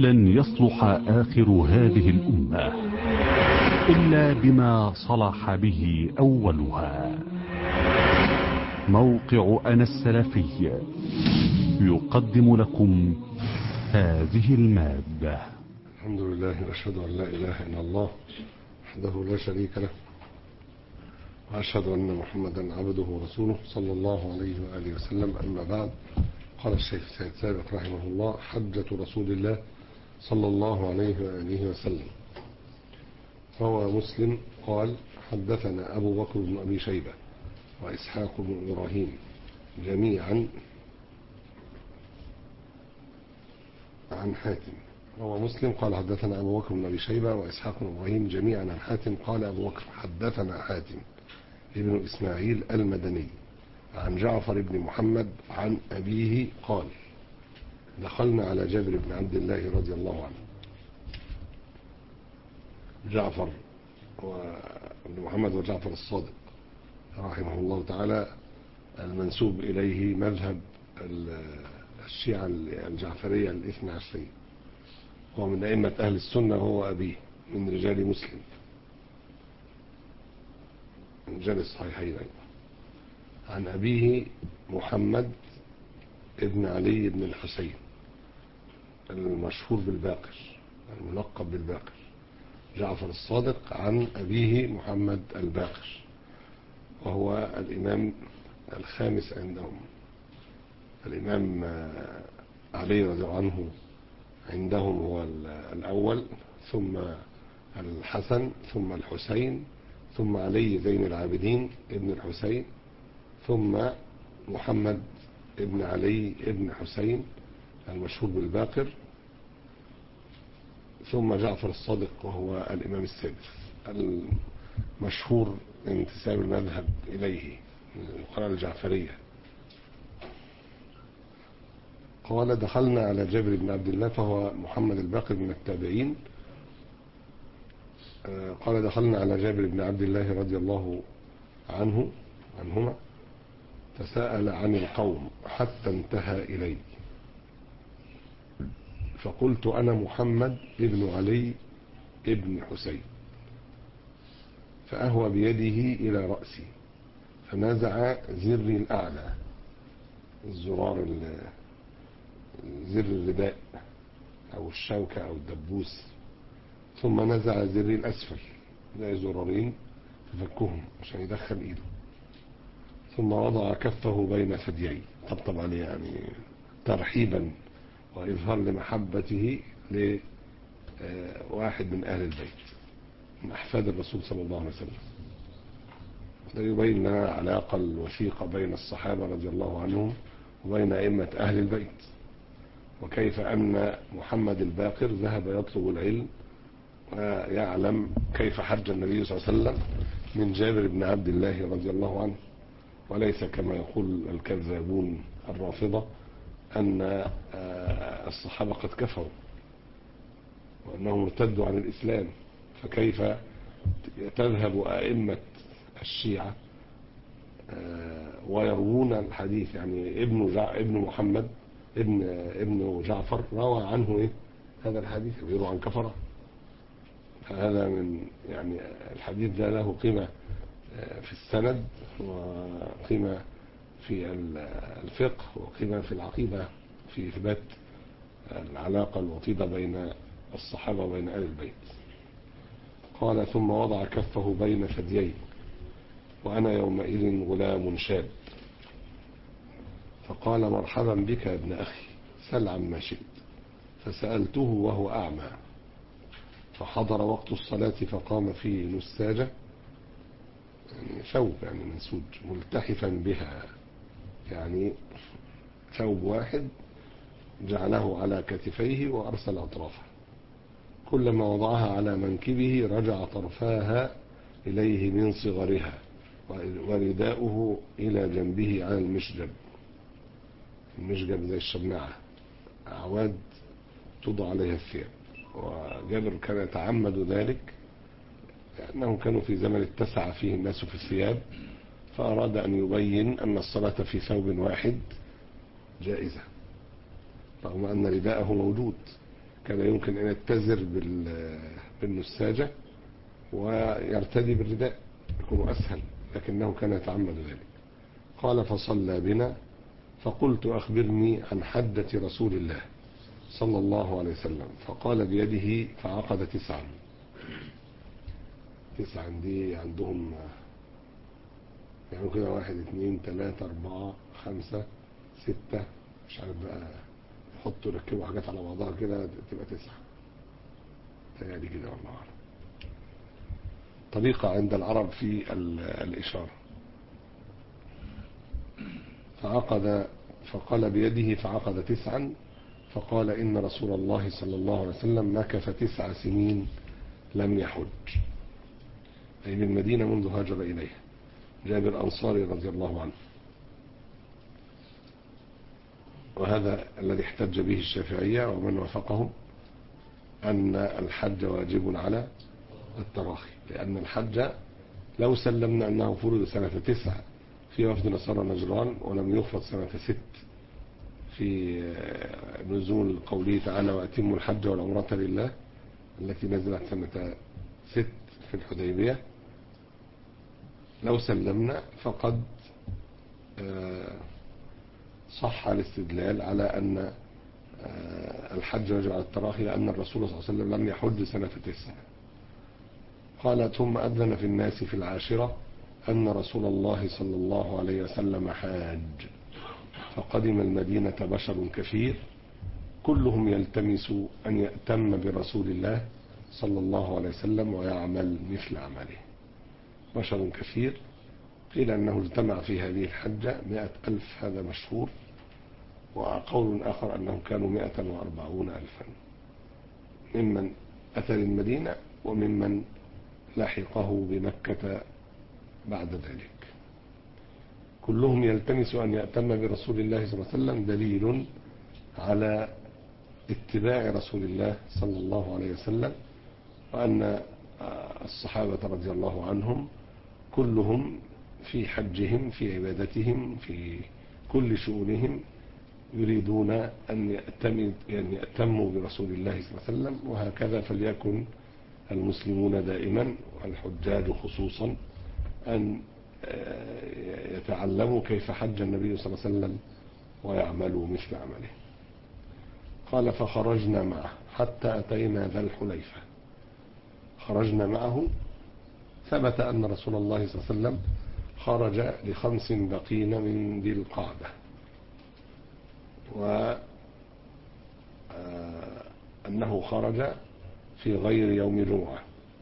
لن يصلح آخر هذه الأمة إلا بما صلح به أولها موقع أنا السلفي يقدم لكم هذه المادة الحمد لله واشهد ان لا اله الا الله وحده لا شريك له واشهد ان محمدا عبده ورسوله صلى الله عليه واله وسلم اما بعد قال الشيخ سيد سابق رحمه الله حجة رسول الله صلى الله عليه واله وسلم روى مسلم قال حدثنا ابو بكر بن ابي شيبه واسحاق بن ابراهيم جميعا عن حاتم روى مسلم قال حدثنا أبو بكر بن أبي شيبة وإسحاق بن إبراهيم جميعا عن حاتم قال أبو بكر حدثنا حاتم ابن إسماعيل المدني عن جعفر بن محمد عن أبيه قال دخلنا على جابر بن عبد الله رضي الله عنه جعفر وابن محمد وجعفر الصادق رحمه الله تعالى المنسوب إليه مذهب الشيعة الجعفرية الاثنى عشرية هو من أئمة أهل السنة هو أبيه من رجال مسلم من رجال الصحيحين عن أبيه محمد ابن علي بن الحسين المشهور بالباقر الملقب بالباقر جعفر الصادق عن أبيه محمد الباقر وهو الإمام الخامس عندهم الإمام علي رضي الله عنه عندهم هو الأول ثم الحسن ثم الحسين ثم علي زين العابدين ابن الحسين ثم محمد ابن علي ابن حسين المشهور بالباقر ثم جعفر الصادق وهو الإمام السادس المشهور انتساب المذهب إليه القراءة الجعفرية قال دخلنا على جابر بن عبد الله فهو محمد الباقر من التابعين قال دخلنا على جابر بن عبد الله رضي الله عنه عنهما فسأل عن القوم حتى انتهى إلي فقلت أنا محمد ابن علي ابن حسين فأهوى بيده إلى رأسي فنزع زري الأعلى الزرار زر الرداء او الشوكة او الدبوس ثم نزع زري الاسفل زي زرارين ففكهم عشان يدخل ايده ثم وضع كفه بين ثديي طبطب عليه يعني ترحيبا واظهار لمحبته لواحد من اهل البيت من احفاد الرسول صلى الله عليه وسلم ده يبين لنا علاقة الوثيقة بين الصحابة رضي الله عنهم وبين أئمة أهل البيت وكيف أن محمد الباقر ذهب يطلب العلم ويعلم كيف حج النبي صلى الله عليه وسلم من جابر بن عبد الله رضي الله عنه وليس كما يقول الكذابون الرافضة أن الصحابة قد كفروا وأنهم ارتدوا عن الإسلام فكيف تذهب أئمة الشيعة ويروون الحديث يعني ابن ابن محمد ابن ابن جعفر روى عنه ايه هذا الحديث بيروى عن كفرة فهذا من يعني الحديث ده له قيمة في السند وقيمة في الفقه وقيمة في العقيدة في إثبات العلاقة الوطيدة بين الصحابة وبين آل البيت قال ثم وضع كفه بين ثديي وأنا يومئذ غلام شاب فقال مرحبا بك يا ابن أخي سل عما شئت فسألته وهو أعمى فحضر وقت الصلاة فقام في نساجة يعني ثوب يعني منسوج ملتحفا بها يعني ثوب واحد جعله على كتفيه وأرسل أطرافه كلما وضعها على منكبه رجع طرفاها إليه من صغرها ورداؤه إلى جنبه على المشجب المشجب زي الشماعة أعواد توضع عليها الثياب وجابر كان يتعمد ذلك لأنهم كانوا في زمن اتسع فيه الناس في الثياب فأراد أن يبين أن الصلاة في ثوب واحد جائزة رغم أن رداءه موجود كان يمكن أن يتزر بال- بالنساجة ويرتدي بالرداء يكون أسهل لكنه كان يتعمد ذلك قال فصلى بنا فقلت أخبرني عن حدة رسول الله صلى الله عليه وسلم فقال بيده فعقد تسعا تسعا دي عندهم يعني كده واحد اثنين ثلاثة أربعة خمسة ستة مش عارف بقى يحطوا يركبوا حاجات على بعضها كده تبقى تسعة تهيألي كده والله أعلم طريقة عند العرب في ال- الإشارة فعقد فقال بيده فعقد تسعا فقال إن رسول الله صلى الله عليه وسلم مكث تسع سنين لم يحج أي بالمدينة منذ هاجر إليها جابر أنصاري رضي الله عنه وهذا الذي احتج به الشافعية ومن وافقهم أن الحج واجب على التراخي لأن الحج لو سلمنا أنه فرض سنة تسع في وفد نصارى نجران ولم يفرض سنة ست في نزول قوله تعالى وأتموا الحج والعمرة لله التي نزلت سنة ست في الحديبية لو سلمنا فقد آه، صح الاستدلال على أن آه، الحج يجب على التراخي لأن الرسول صلى الله عليه وسلم لم يحج سنة تسع قال ثم أذن في الناس في العاشرة أن رسول الله صلى الله عليه وسلم حاج فقدم المدينة بشر كثير كلهم يلتمس أن يأتم برسول الله صلى الله عليه وسلم ويعمل مثل عمله بشر كثير قيل أنه اجتمع في هذه الحجة مئة ألف هذا مشهور وقول آخر أنهم كانوا مئة وأربعون ألفا ممن أتى للمدينة وممن لحقه بمكة بعد ذلك كلهم يلتمس أن يأتم برسول الله صلى الله عليه وسلم دليل على اتباع رسول الله صلى الله عليه وسلم وأن الصحابة رضي الله عنهم كلهم في حجهم في عبادتهم في كل شؤونهم يريدون أن يأتموا أن يأتموا برسول الله صلى الله عليه وسلم وهكذا فليكن المسلمون دائما والحجاج خصوصا أن يتعلموا كيف حج النبي صلى الله عليه وسلم ويعملوا مثل عمله قال فخرجنا معه حتى أتينا ذا الحليفة خرجنا معه ثبت أن رسول الله صلى الله عليه وسلم خرج لخمس بقين من ذي القعدة و أنه خرج في غير يوم جمعة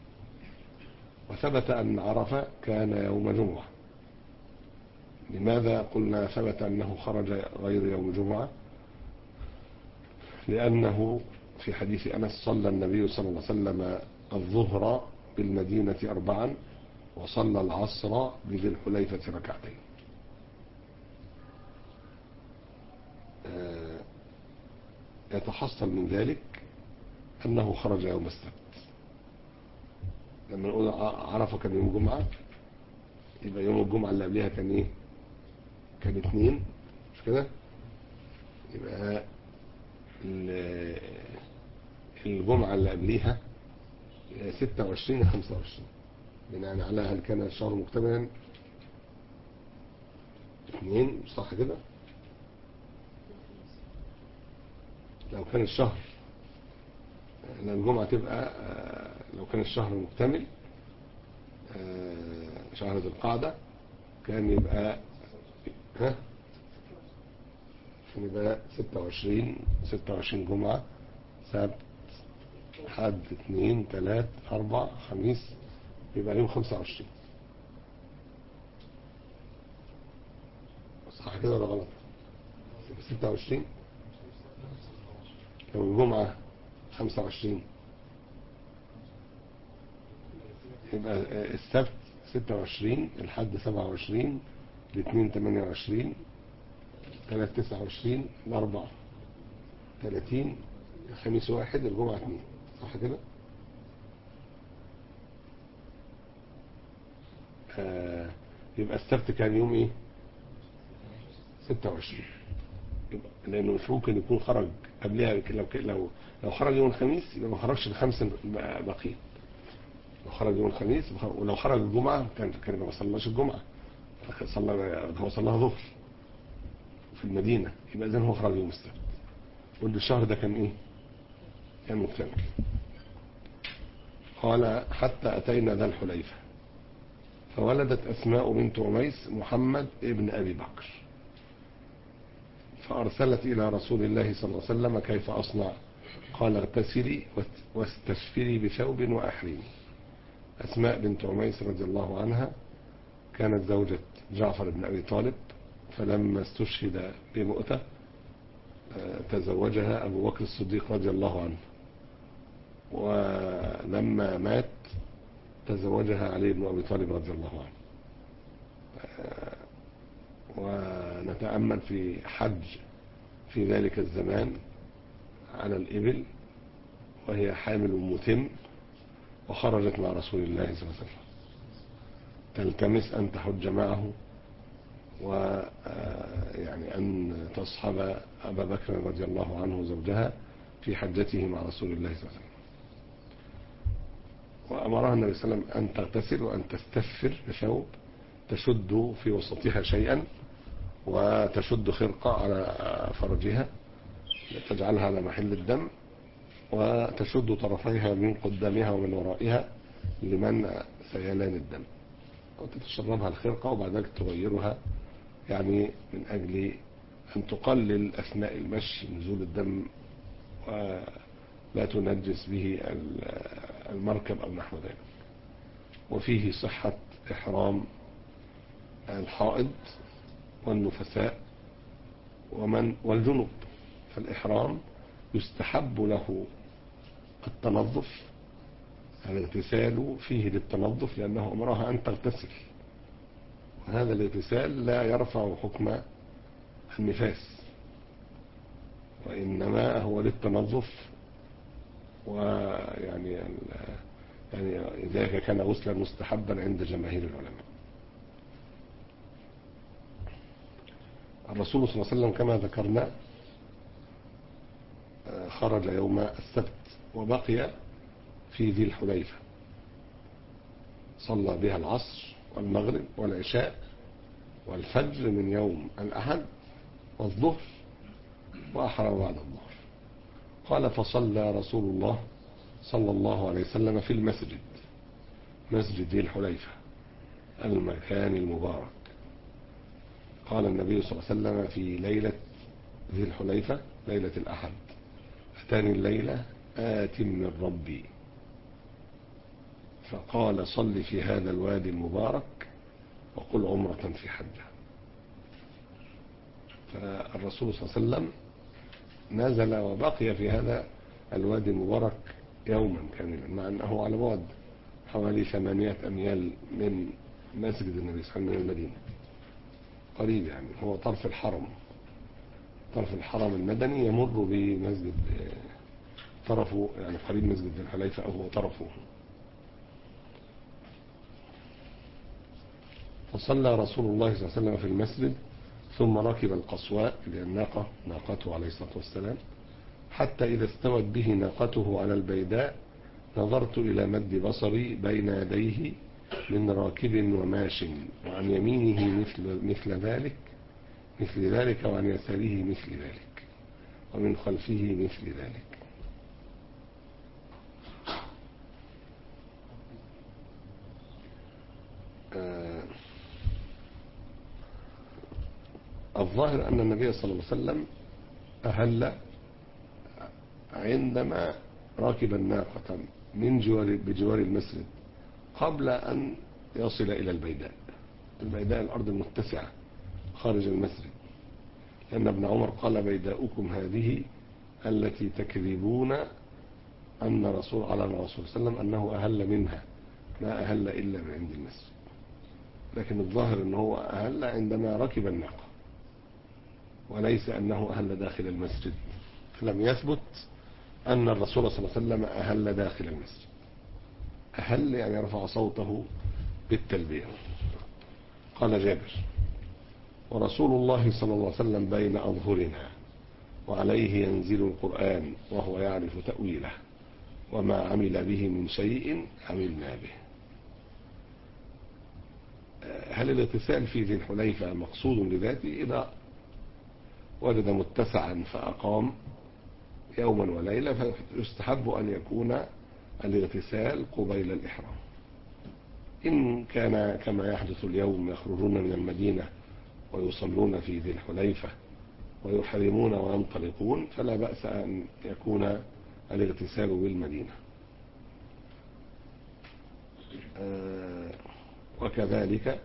وثبت أن عرفة كان يوم جمعة لماذا قلنا ثبت أنه خرج غير يوم جمعة لأنه في حديث أنس صلى النبي صلى الله عليه وسلم الظهر بالمدينة أربعا وصلى العصر بذي الحليفة ركعتين يتحصل من ذلك أنه خرج يوم السبت لما نقول عرفة كان يوم جمعة يبقى يوم الجمعة اللي قبلها كان ايه كان اثنين مش كده يبقى الجمعة اللي قبليها 26 25 بناء على هل كان الشهر مكتملا اثنين صح كده لو كان الشهر لأن الجمعة تبقى لو كان الشهر مكتمل شهر ذي القعدة كان يبقى ها كان يبقى 26 26 جمعة سبت حد اثنين ثلاث اربع خميس يبقى يوم 25 صح كده ولا غلط 26 لو الجمعة 25 يبقى السبت 26 الحد 27 الاثنين 28 ثلاث 29 الاربع 30 الخميس واحد الجمعة اثنين صح كده آه يبقى السبت كان يوم ايه 26 يبقى لانه مش ممكن يكون خرج قبلها لو لو لو خرج يوم الخميس يبقى ما خرجش الخمس باقيين لو خرج يوم الخميس ولو خرج الجمعه كان كان ما صلاش الجمعه صلى هو صلاها ظهر في المدينه يبقى اذا هو خرج يوم السبت وان الشهر ده كان ايه؟ كان مكتمل قال حتى اتينا ذا الحليفه فولدت اسماء بنت عميس محمد ابن ابي بكر فأرسلت إلى رسول الله صلى الله عليه وسلم كيف أصنع قال اغتسلي واستشفري بثوب وأحرمي أسماء بنت عميس رضي الله عنها كانت زوجة جعفر بن أبي طالب فلما استشهد بمؤتة تزوجها أبو بكر الصديق رضي الله عنه ولما مات تزوجها علي بن أبي طالب رضي الله عنه ونتأمل في حج في ذلك الزمان على الإبل وهي حامل متم وخرجت مع رسول الله صلى الله عليه وسلم تلتمس أن تحج معه ويعني أن تصحب أبا بكر رضي الله عنه زوجها في حجته مع رسول الله صلى الله عليه وسلم وأمرها النبي صلى الله عليه وسلم أن تغتسل وأن تستفر بثوب تشد في وسطها شيئا وتشد خرقة على فرجها تجعلها على محل الدم وتشد طرفيها من قدامها ومن ورائها لمنع سيلان الدم وتتشربها الخرقة وبعد ذلك تغيرها يعني من أجل أن تقلل أثناء المشي نزول الدم ولا تنجس به المركب أو نحو ذلك وفيه صحة إحرام الحائض والنفساء ومن والجنوب فالإحرام يستحب له التنظف الاغتسال فيه للتنظف لأنه أمرها أن تغتسل وهذا الاغتسال لا يرفع حكم النفاس وإنما هو للتنظف ويعني يعني ذلك كان غسلا مستحبا عند جماهير العلماء الرسول صلى الله عليه وسلم كما ذكرنا خرج يوم السبت وبقي في ذي الحليفة صلى بها العصر والمغرب والعشاء والفجر من يوم الأحد والظهر وأحرم بعد الظهر قال فصلى رسول الله صلى الله عليه وسلم في المسجد مسجد ذي الحليفة المكان المبارك قال النبي صلى الله عليه وسلم في ليلة ذي الحليفة ليلة الأحد أتاني الليلة آت من ربي فقال صل في هذا الوادي المبارك وقل عمرة في حجة فالرسول صلى الله عليه وسلم نزل وبقي في هذا الوادي المبارك يوما كاملا مع أنه على بعد حوالي ثمانية أميال من مسجد النبي صلى الله عليه وسلم من المدينة قريب يعني هو طرف الحرم طرف الحرم المدني يمر بمسجد طرفه يعني قريب مسجد الحليفة أو هو طرفه فصلى رسول الله صلى الله عليه وسلم في المسجد ثم ركب القصواء للناقة ناقته عليه الصلاة والسلام حتى إذا استوت به ناقته على البيداء نظرت إلى مد بصري بين يديه من راكب وماش وعن يمينه مثل, مثل ذلك مثل ذلك وعن يساره مثل ذلك ومن خلفه مثل ذلك آه الظاهر أن النبي صلى الله عليه وسلم أهل عندما راكب الناقة من جوار بجوار المسجد قبل أن يصل إلى البيداء البيداء الأرض المتسعة خارج المسجد لأن ابن عمر قال بيداؤكم هذه التي تكذبون أن رسول على الرسول صلى الله عليه وسلم أنه أهل منها ما أهل إلا من عند المسجد لكن الظاهر أنه أهل عندما ركب الناقة وليس أنه أهل داخل المسجد لم يثبت أن الرسول صلى الله عليه وسلم أهل داخل المسجد أهل يعني رفع صوته بالتلبية قال جابر ورسول الله صلى الله عليه وسلم بين أظهرنا وعليه ينزل القرآن وهو يعرف تأويله وما عمل به من شيء عملنا به هل الاغتسال في ذي الحليفة مقصود لذاته إذا وجد متسعا فأقام يوما وليلة فيستحب أن يكون الاغتسال قبيل الإحرام إن كان كما يحدث اليوم يخرجون من المدينة ويصلون في ذي الحليفة ويحرمون وينطلقون فلا بأس أن يكون الاغتسال بالمدينة وكذلك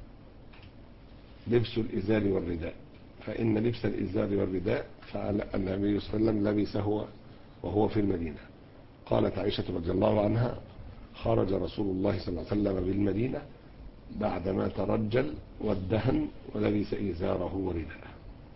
لبس الإزار والرداء فإن لبس الإزار والرداء فعل النبي صلى الله عليه وسلم لبسه وهو في المدينة قالت عائشة رضي الله عنها خرج رسول الله صلى الله عليه وسلم بالمدينة بعدما ترجل وادهن ولبس إزاره ورداءه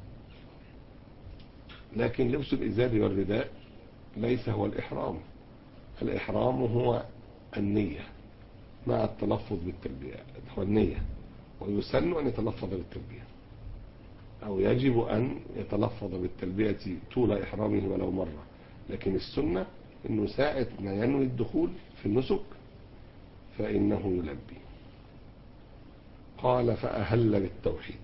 لكن لبس الإزار والرداء ليس هو الإحرام الإحرام هو النية مع التلفظ بالتلبية هو النية ويسن أن يتلفظ بالتلبية أو يجب أن يتلفظ بالتلبية طول إحرامه ولو مرة لكن السنة أنه ساعة ما ينوي الدخول في النسك فإنه يلبي قال فأهل بالتوحيد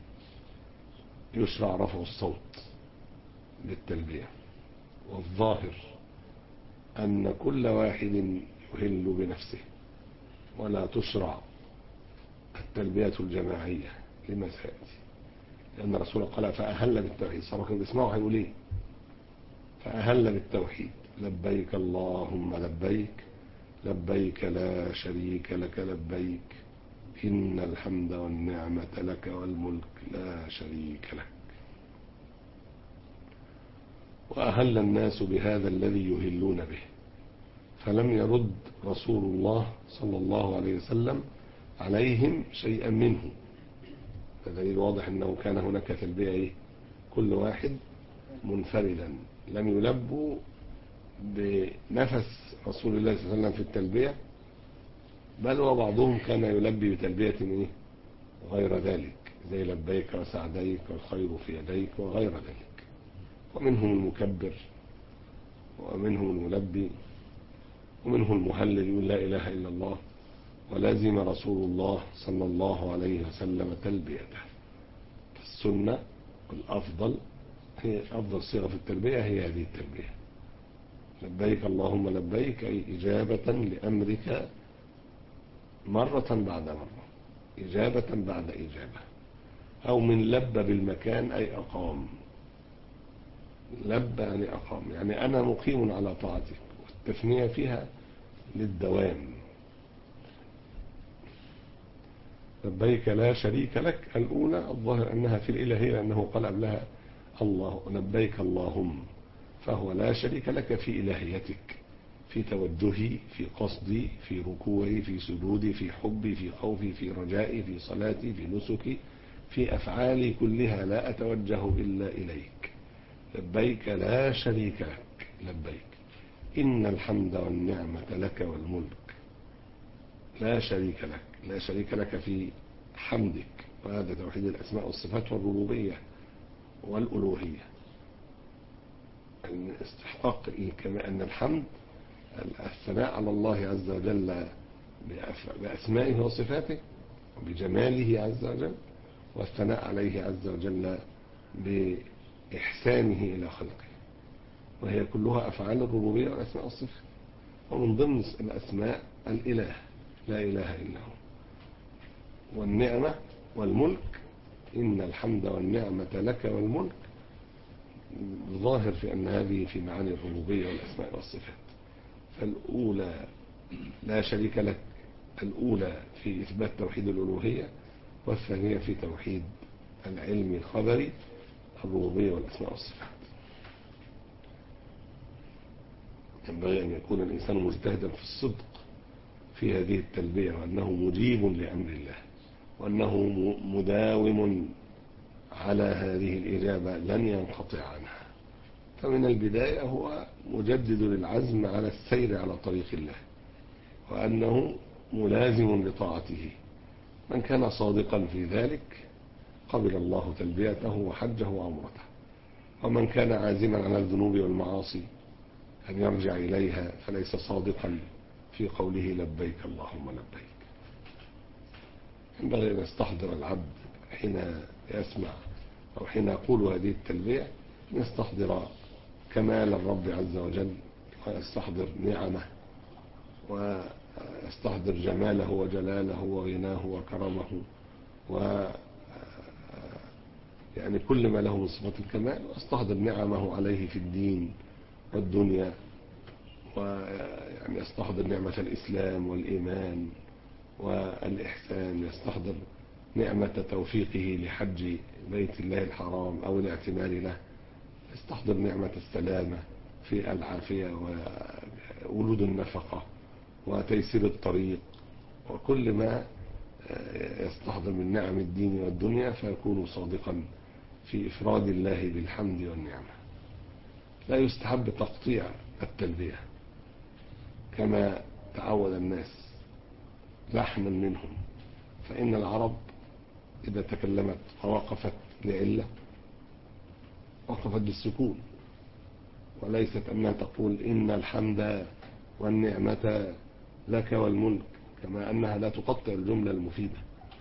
يشرع رفع الصوت بالتلبية والظاهر أن كل واحد يهل بنفسه ولا تشرع التلبية الجماعية لما سيأتي لأن الرسول قال فأهل بالتوحيد صار كانوا بيسمعوا هيقول ايه فأهل بالتوحيد لبيك اللهم لبيك لبيك لا شريك لك لبيك إن الحمد والنعمة لك والملك لا شريك لك وأهل الناس بهذا الذي يهلون به فلم يرد رسول الله صلى الله عليه وسلم عليهم شيئا منه فدليل واضح أنه كان هناك تلبية إيه؟ كل واحد منفردا لم يلبوا بنفس رسول الله صلى الله عليه وسلم في التلبية بل وبعضهم كان يلبي بتلبية إيه؟ غير ذلك زي لبيك وسعديك والخير في يديك وغير ذلك ومنهم المكبر ومنهم الملبي ومنهم المهلل يقول لا إله إلا الله ولازم رسول الله صلى الله عليه وسلم تلبيته السنة والأفضل هي أفضل صيغة في التلبية هي هذه التلبية لبيك اللهم لبيك أي إجابة لأمرك مرة بعد مرة إجابة بعد إجابة أو من لب بالمكان أي أقام لب يعني أقام يعني أنا مقيم على طاعتك والتثنية فيها للدوام لبيك لا شريك لك الأولى الظاهر أنها في الإلهية لأنه قال قبلها الله لبيك اللهم فهو لا شريك لك في إلهيتك في توجهي في قصدي في ركوعي في سجودي في حبي في خوفي في رجائي في صلاتي في نسكي في أفعالي كلها لا أتوجه إلا إليك لبيك لا شريك لك لبيك إن الحمد والنعمة لك والملك لا شريك لك لا شريك لك في حمدك وهذا توحيد الأسماء والصفات والربوبية والألوهية أن استحقاق كما أن الحمد الثناء على الله عز وجل بأسمائه وصفاته وبجماله عز وجل والثناء عليه عز وجل بإحسانه إلى خلقه وهي كلها أفعال الربوبية والأسماء والصفات ومن ضمن الأسماء الإله لا إله إلا هو والنعمة والملك إن الحمد والنعمة لك والملك ظاهر في أن هذه في معاني الربوبية والأسماء والصفات فالأولى لا شريك لك الأولى في إثبات توحيد الألوهية والثانية في توحيد العلم الخبري الربوبية والأسماء والصفات ينبغي أن يكون الإنسان مجتهدا في الصدق في هذه التلبية وأنه مجيب لأمر الله وأنه مداوم على هذه الإجابة لن ينقطع عنها فمن البداية هو مجدد للعزم على السير على طريق الله وأنه ملازم لطاعته من كان صادقا في ذلك قبل الله تلبيته وحجه وعمرته ومن كان عازما على الذنوب والمعاصي أن يرجع إليها فليس صادقا في قوله لبيك اللهم لبيك ينبغي أن يستحضر العبد حين يسمع أو حين يقول هذه التلبية أن يستحضر كمال الرب عز وجل ويستحضر نعمه ويستحضر جماله وجلاله وغناه وكرمه و يعني كل ما له من صفات الكمال واستحضر نعمه عليه في الدين والدنيا ويعني يستحضر نعمة الإسلام والإيمان والإحسان يستحضر نعمة توفيقه لحج بيت الله الحرام أو الاعتماد له يستحضر نعمة السلامة في العافية وولود النفقة وتيسير الطريق وكل ما يستحضر من نعم الدين والدنيا فيكون صادقا في إفراد الله بالحمد والنعمة لا يستحب تقطيع التلبية كما تعود الناس لحنا منهم فإن العرب إذا تكلمت ووقفت لعلة وقفت بالسكون وليست أنها تقول إن الحمد والنعمة لك والملك كما أنها لا تقطع الجملة المفيدة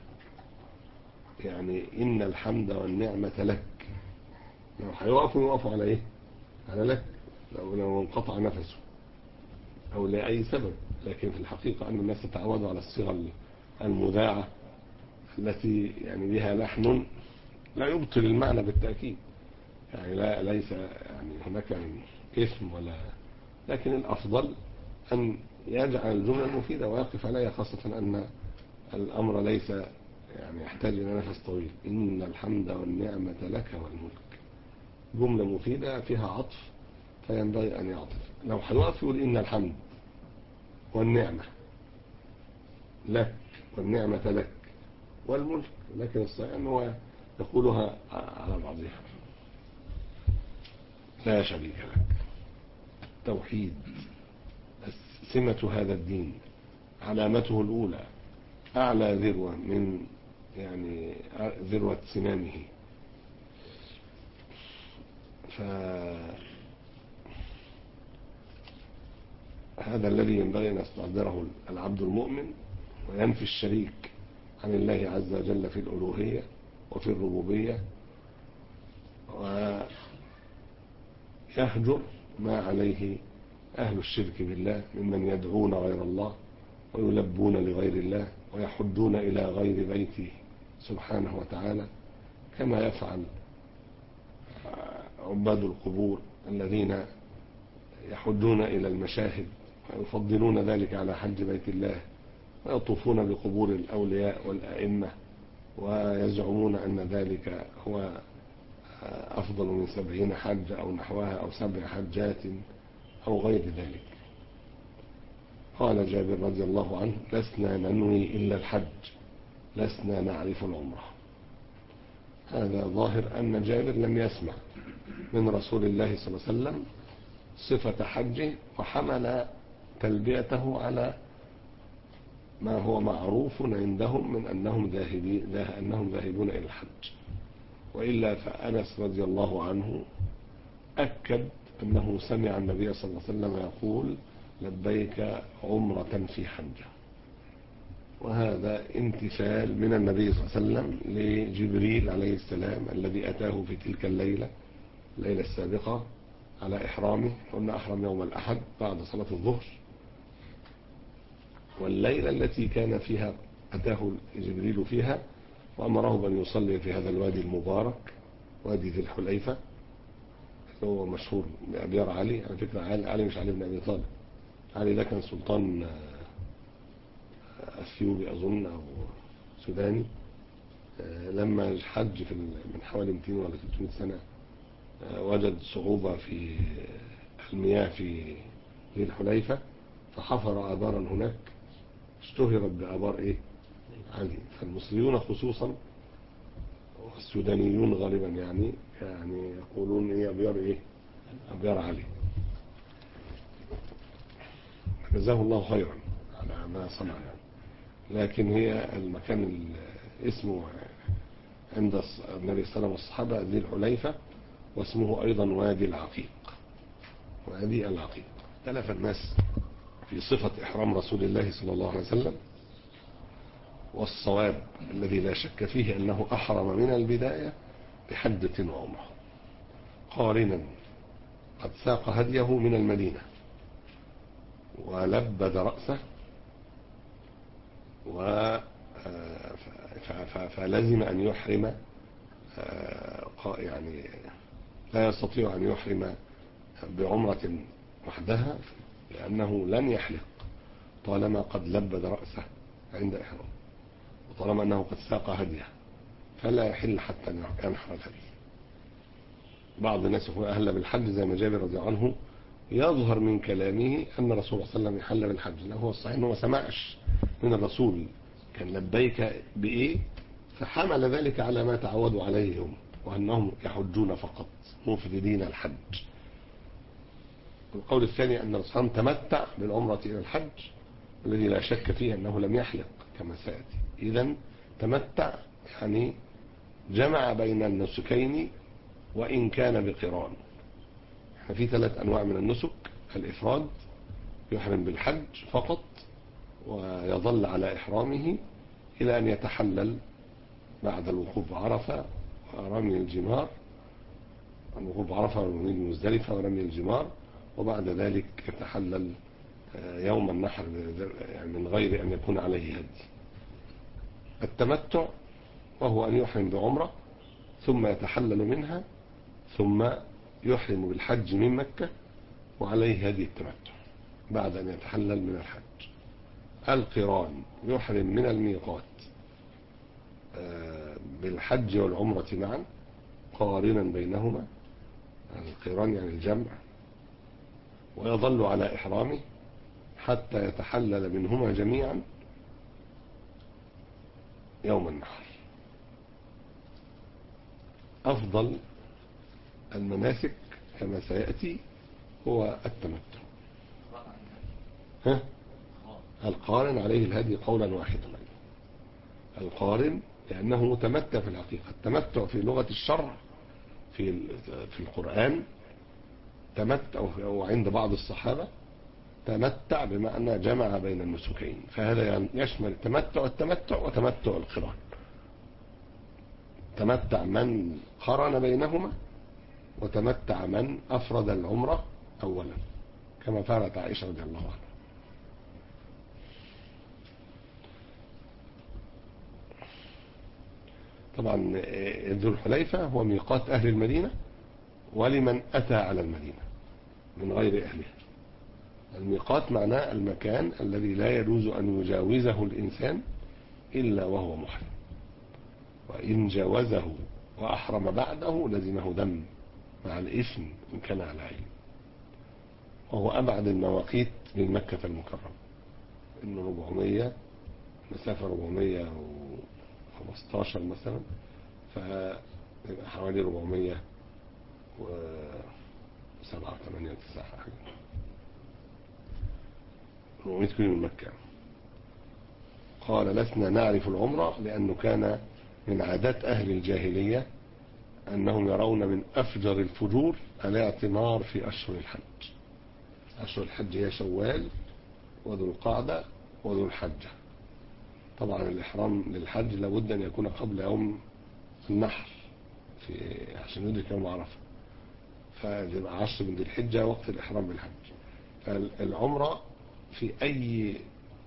يعني إن الحمد والنعمة لك لو هيوقفوا يوقفوا على إيه على لك لو, لو انقطع نفسه أو لأي سبب لكن في الحقيقة أن الناس تتعودوا على الصيغة المذاعة التي يعني بها لحن لا يبطل المعنى بالتأكيد يعني لا ليس يعني هناك يعني اسم ولا لكن الأفضل أن يجعل الجملة المفيدة ويقف عليها خاصة أن الأمر ليس يعني يحتاج إلى نفس طويل إن الحمد والنعمة لك والملك جملة مفيدة فيها عطف فينبغي أن يعطف لو هيقف يقول إن الحمد والنعمة لك والنعمة لك والملك لكن الصحيح أنه يقولها على بعضها لا شريك لك التوحيد سمة هذا الدين علامته الأولى أعلى ذروة من يعني ذروة سنامه ف هذا الذي ينبغي أن يستحضره العبد المؤمن وينفي الشريك عن الله عز وجل في الألوهية وفي الربوبية ويهجر ما عليه أهل الشرك بالله ممن يدعون غير الله ويلبون لغير الله ويحدون إلى غير بيته سبحانه وتعالى كما يفعل عباد القبور الذين يحدون إلى المشاهد ويفضلون ذلك على حج بيت الله ويطوفون بقبور الأولياء والأئمة ويزعمون أن ذلك هو أفضل من سبعين حج أو نحوها أو سبع حجات أو غير ذلك قال جابر رضي الله عنه لسنا ننوي إلا الحج لسنا نعرف العمرة هذا ظاهر أن جابر لم يسمع من رسول الله صلى الله عليه وسلم صفة حجه وحمل تلبيته على ما هو معروف عندهم من أنهم ذاهبين أنهم ذاهبون إلى الحج وإلا فأنس رضي الله عنه أكد أنه سمع النبي صلى الله عليه وسلم يقول لبيك عمرة في حجة وهذا امتثال من النبي صلى الله عليه وسلم لجبريل عليه السلام الذي أتاه في تلك الليلة الليلة السابقة على إحرامه قلنا أحرم يوم الأحد بعد صلاة الظهر والليلة التي كان فيها أتاه جبريل فيها وأمره بأن يصلي في هذا الوادي المبارك وادي ذي الحليفة هو مشهور بأبيار علي على فكرة علي مش علي بن أبي طالب علي ده كان سلطان أثيوبي أظن أو سوداني لما حج في من حوالي 200 ولا 300 سنة وجد صعوبة في المياه في ذي الحليفة فحفر آبارا هناك اشتهرت بآبار إيه علي فالمصريون خصوصا والسودانيون غالبا يعني يعني يقولون إيه أبيار إيه أبيار علي جزاه الله خيرا على ما صنع يعني لكن هي المكان اسمه عند النبي صلى الله عليه وسلم والصحابة ذي الحليفة واسمه أيضا وادي العقيق وادي العقيق اختلف الناس في صفة إحرام رسول الله صلى الله عليه وسلم والصواب الذي لا شك فيه أنه أحرم من البداية بحجة وعمرة قارنا قد ساق هديه من المدينة ولبد رأسه و فلزم أن يحرم يعني لا يستطيع أن يحرم بعمرة وحدها لأنه لن يحلق طالما قد لبد رأسه عند إحرام وطالما أنه قد ساق هديه فلا يحل حتى ينحر الهدي بعض الناس يقول أهل بالحج زي ما جابر رضي عنه يظهر من كلامه أن الرسول صلى الله عليه وسلم يحل بالحج لا هو الصحيح أنه ما سمعش من الرسول كان لبيك بإيه فحمل ذلك على ما تعودوا عليه هم وأنهم يحجون فقط مفردين الحج القول الثاني أن الرسول تمتع بالعمرة إلى الحج الذي لا شك فيه أنه لم يحلق كما سيأتي إذا تمتع يعني جمع بين النسكين وإن كان بقران احنا في ثلاث أنواع من النسك الإفراد يحرم بالحج فقط ويظل على إحرامه إلى أن يتحلل بعد الوقوف بعرفة ورمي الجمار الوقوف بعرفة ورمي المزدلفة ورمي الجمار وبعد ذلك يتحلل يوم النحر يعني من غير أن يكون عليه هدي التمتع وهو أن يحرم بعمرة ثم يتحلل منها ثم يحرم بالحج من مكة وعليه هدي التمتع بعد أن يتحلل من الحج القران يحرم من الميقات بالحج والعمرة معا قارنا بينهما القران يعني الجمع ويظل على إحرامه حتى يتحلل منهما جميعا يوم النحر أفضل المناسك كما سيأتي هو التمتع ها؟ القارن عليه الهدي قولا واحدا القارن لأنه متمتع في الحقيقة التمتع في لغة الشرع في في القرآن تمتع وعند بعض الصحابة تمتع بمعنى جمع بين النسكين فهذا يشمل التمتع التمتع وتمتع القران تمتع من قرن بينهما وتمتع من أفرد العمرة أولا كما فعلت عائشة رضي الله عنها طبعا ذو الحليفة هو ميقات أهل المدينة ولمن أتى على المدينة من غير أهلها الميقات معناه المكان الذي لا يجوز أن يجاوزه الإنسان إلا وهو محرم وإن جاوزه وأحرم بعده لزمه دم مع الإثم إن كان على علم وهو أبعد المواقيت من مكة المكرمة إنه 400 مسافة 415 مثلا فيبقى حوالي 400 و 7 8 9 حاجة 400 كيلو من مكة قال لسنا نعرف العمرة لأنه كان من عادات أهل الجاهلية أنهم يرون من أفجر الفجور الاعتمار في أشهر الحج أشهر الحج هي شوال وذو القعدة وذو الحجة طبعا الإحرام للحج لابد أن يكون قبل يوم النحر في عشان يدرك يوم عرفة فيبقى عشر من ذي الحجة وقت الإحرام بالحج فالعمرة في أي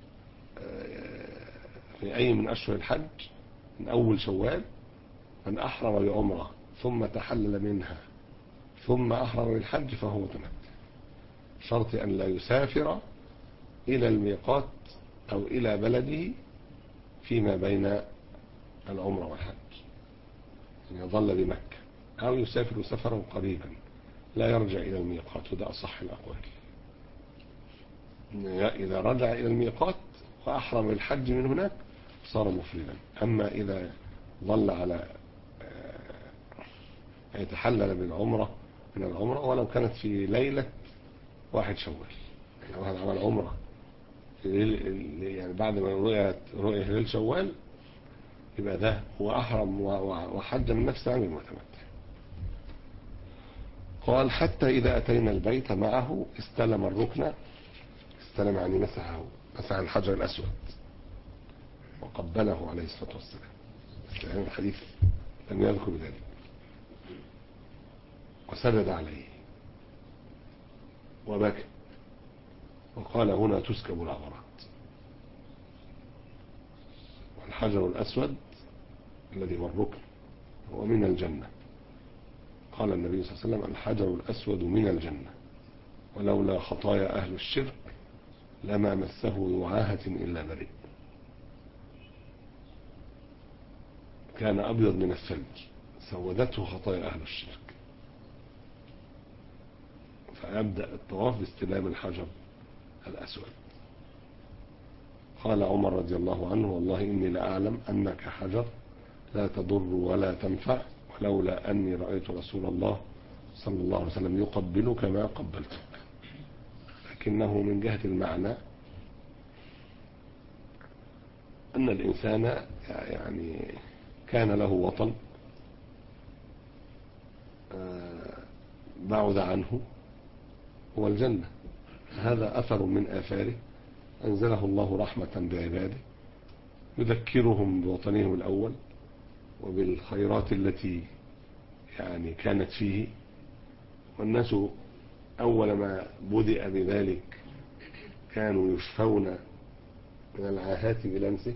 في أي من أشهر الحج من أول شوال من أحرم بعمرة ثم تحلل منها ثم أحرم بالحج فهو متمتع شرط أن لا يسافر إلى الميقات أو إلى بلده فيما بين العمرة والحج أن يظل بمكة أو يسافر سفرا قريبا لا يرجع إلى الميقات وده أصح الأقوال إذا رجع إلى الميقات وأحرم الحج من هناك صار مفردا أما إذا ظل على يتحلل بالعمرة من العمرة ولو كانت في ليلة واحد شوال يعني واحد عمل عمرة في ليل يعني بعد ما رؤية رؤية هلال شوال يبقى ده هو أحرم وحج من نفس عام المتمتع قال حتى إذا أتينا البيت معه استلم الركن استلم يعني مسحه مسح الحجر الأسود وقبله عليه الصلاة والسلام يعني الحديث لم يذكر ذلك وسجد عليه وبكى وقال هنا تسكب العبرات والحجر الأسود الذي هو الركن هو من الجنة قال النبي صلى الله عليه وسلم الحجر الأسود من الجنة ولولا خطايا أهل الشرك لما مسه يعاهة إلا بريء كان أبيض من الثلج سودته خطايا أهل الشرك فيبدأ الطواف باستلام الحجر الأسود قال عمر رضي الله عنه والله إني لأعلم أنك حجر لا تضر ولا تنفع ولولا أني رأيت رسول الله صلى الله عليه وسلم يقبلك ما قبلتك لكنه من جهة المعنى أن الإنسان يعني كان له وطن بعد عنه هو الجنة هذا أثر من آثاره أنزله الله رحمة بعباده يذكرهم بوطنهم الأول وبالخيرات التي يعني كانت فيه والناس أول ما بدأ بذلك كانوا يشفون من العاهات بلمسه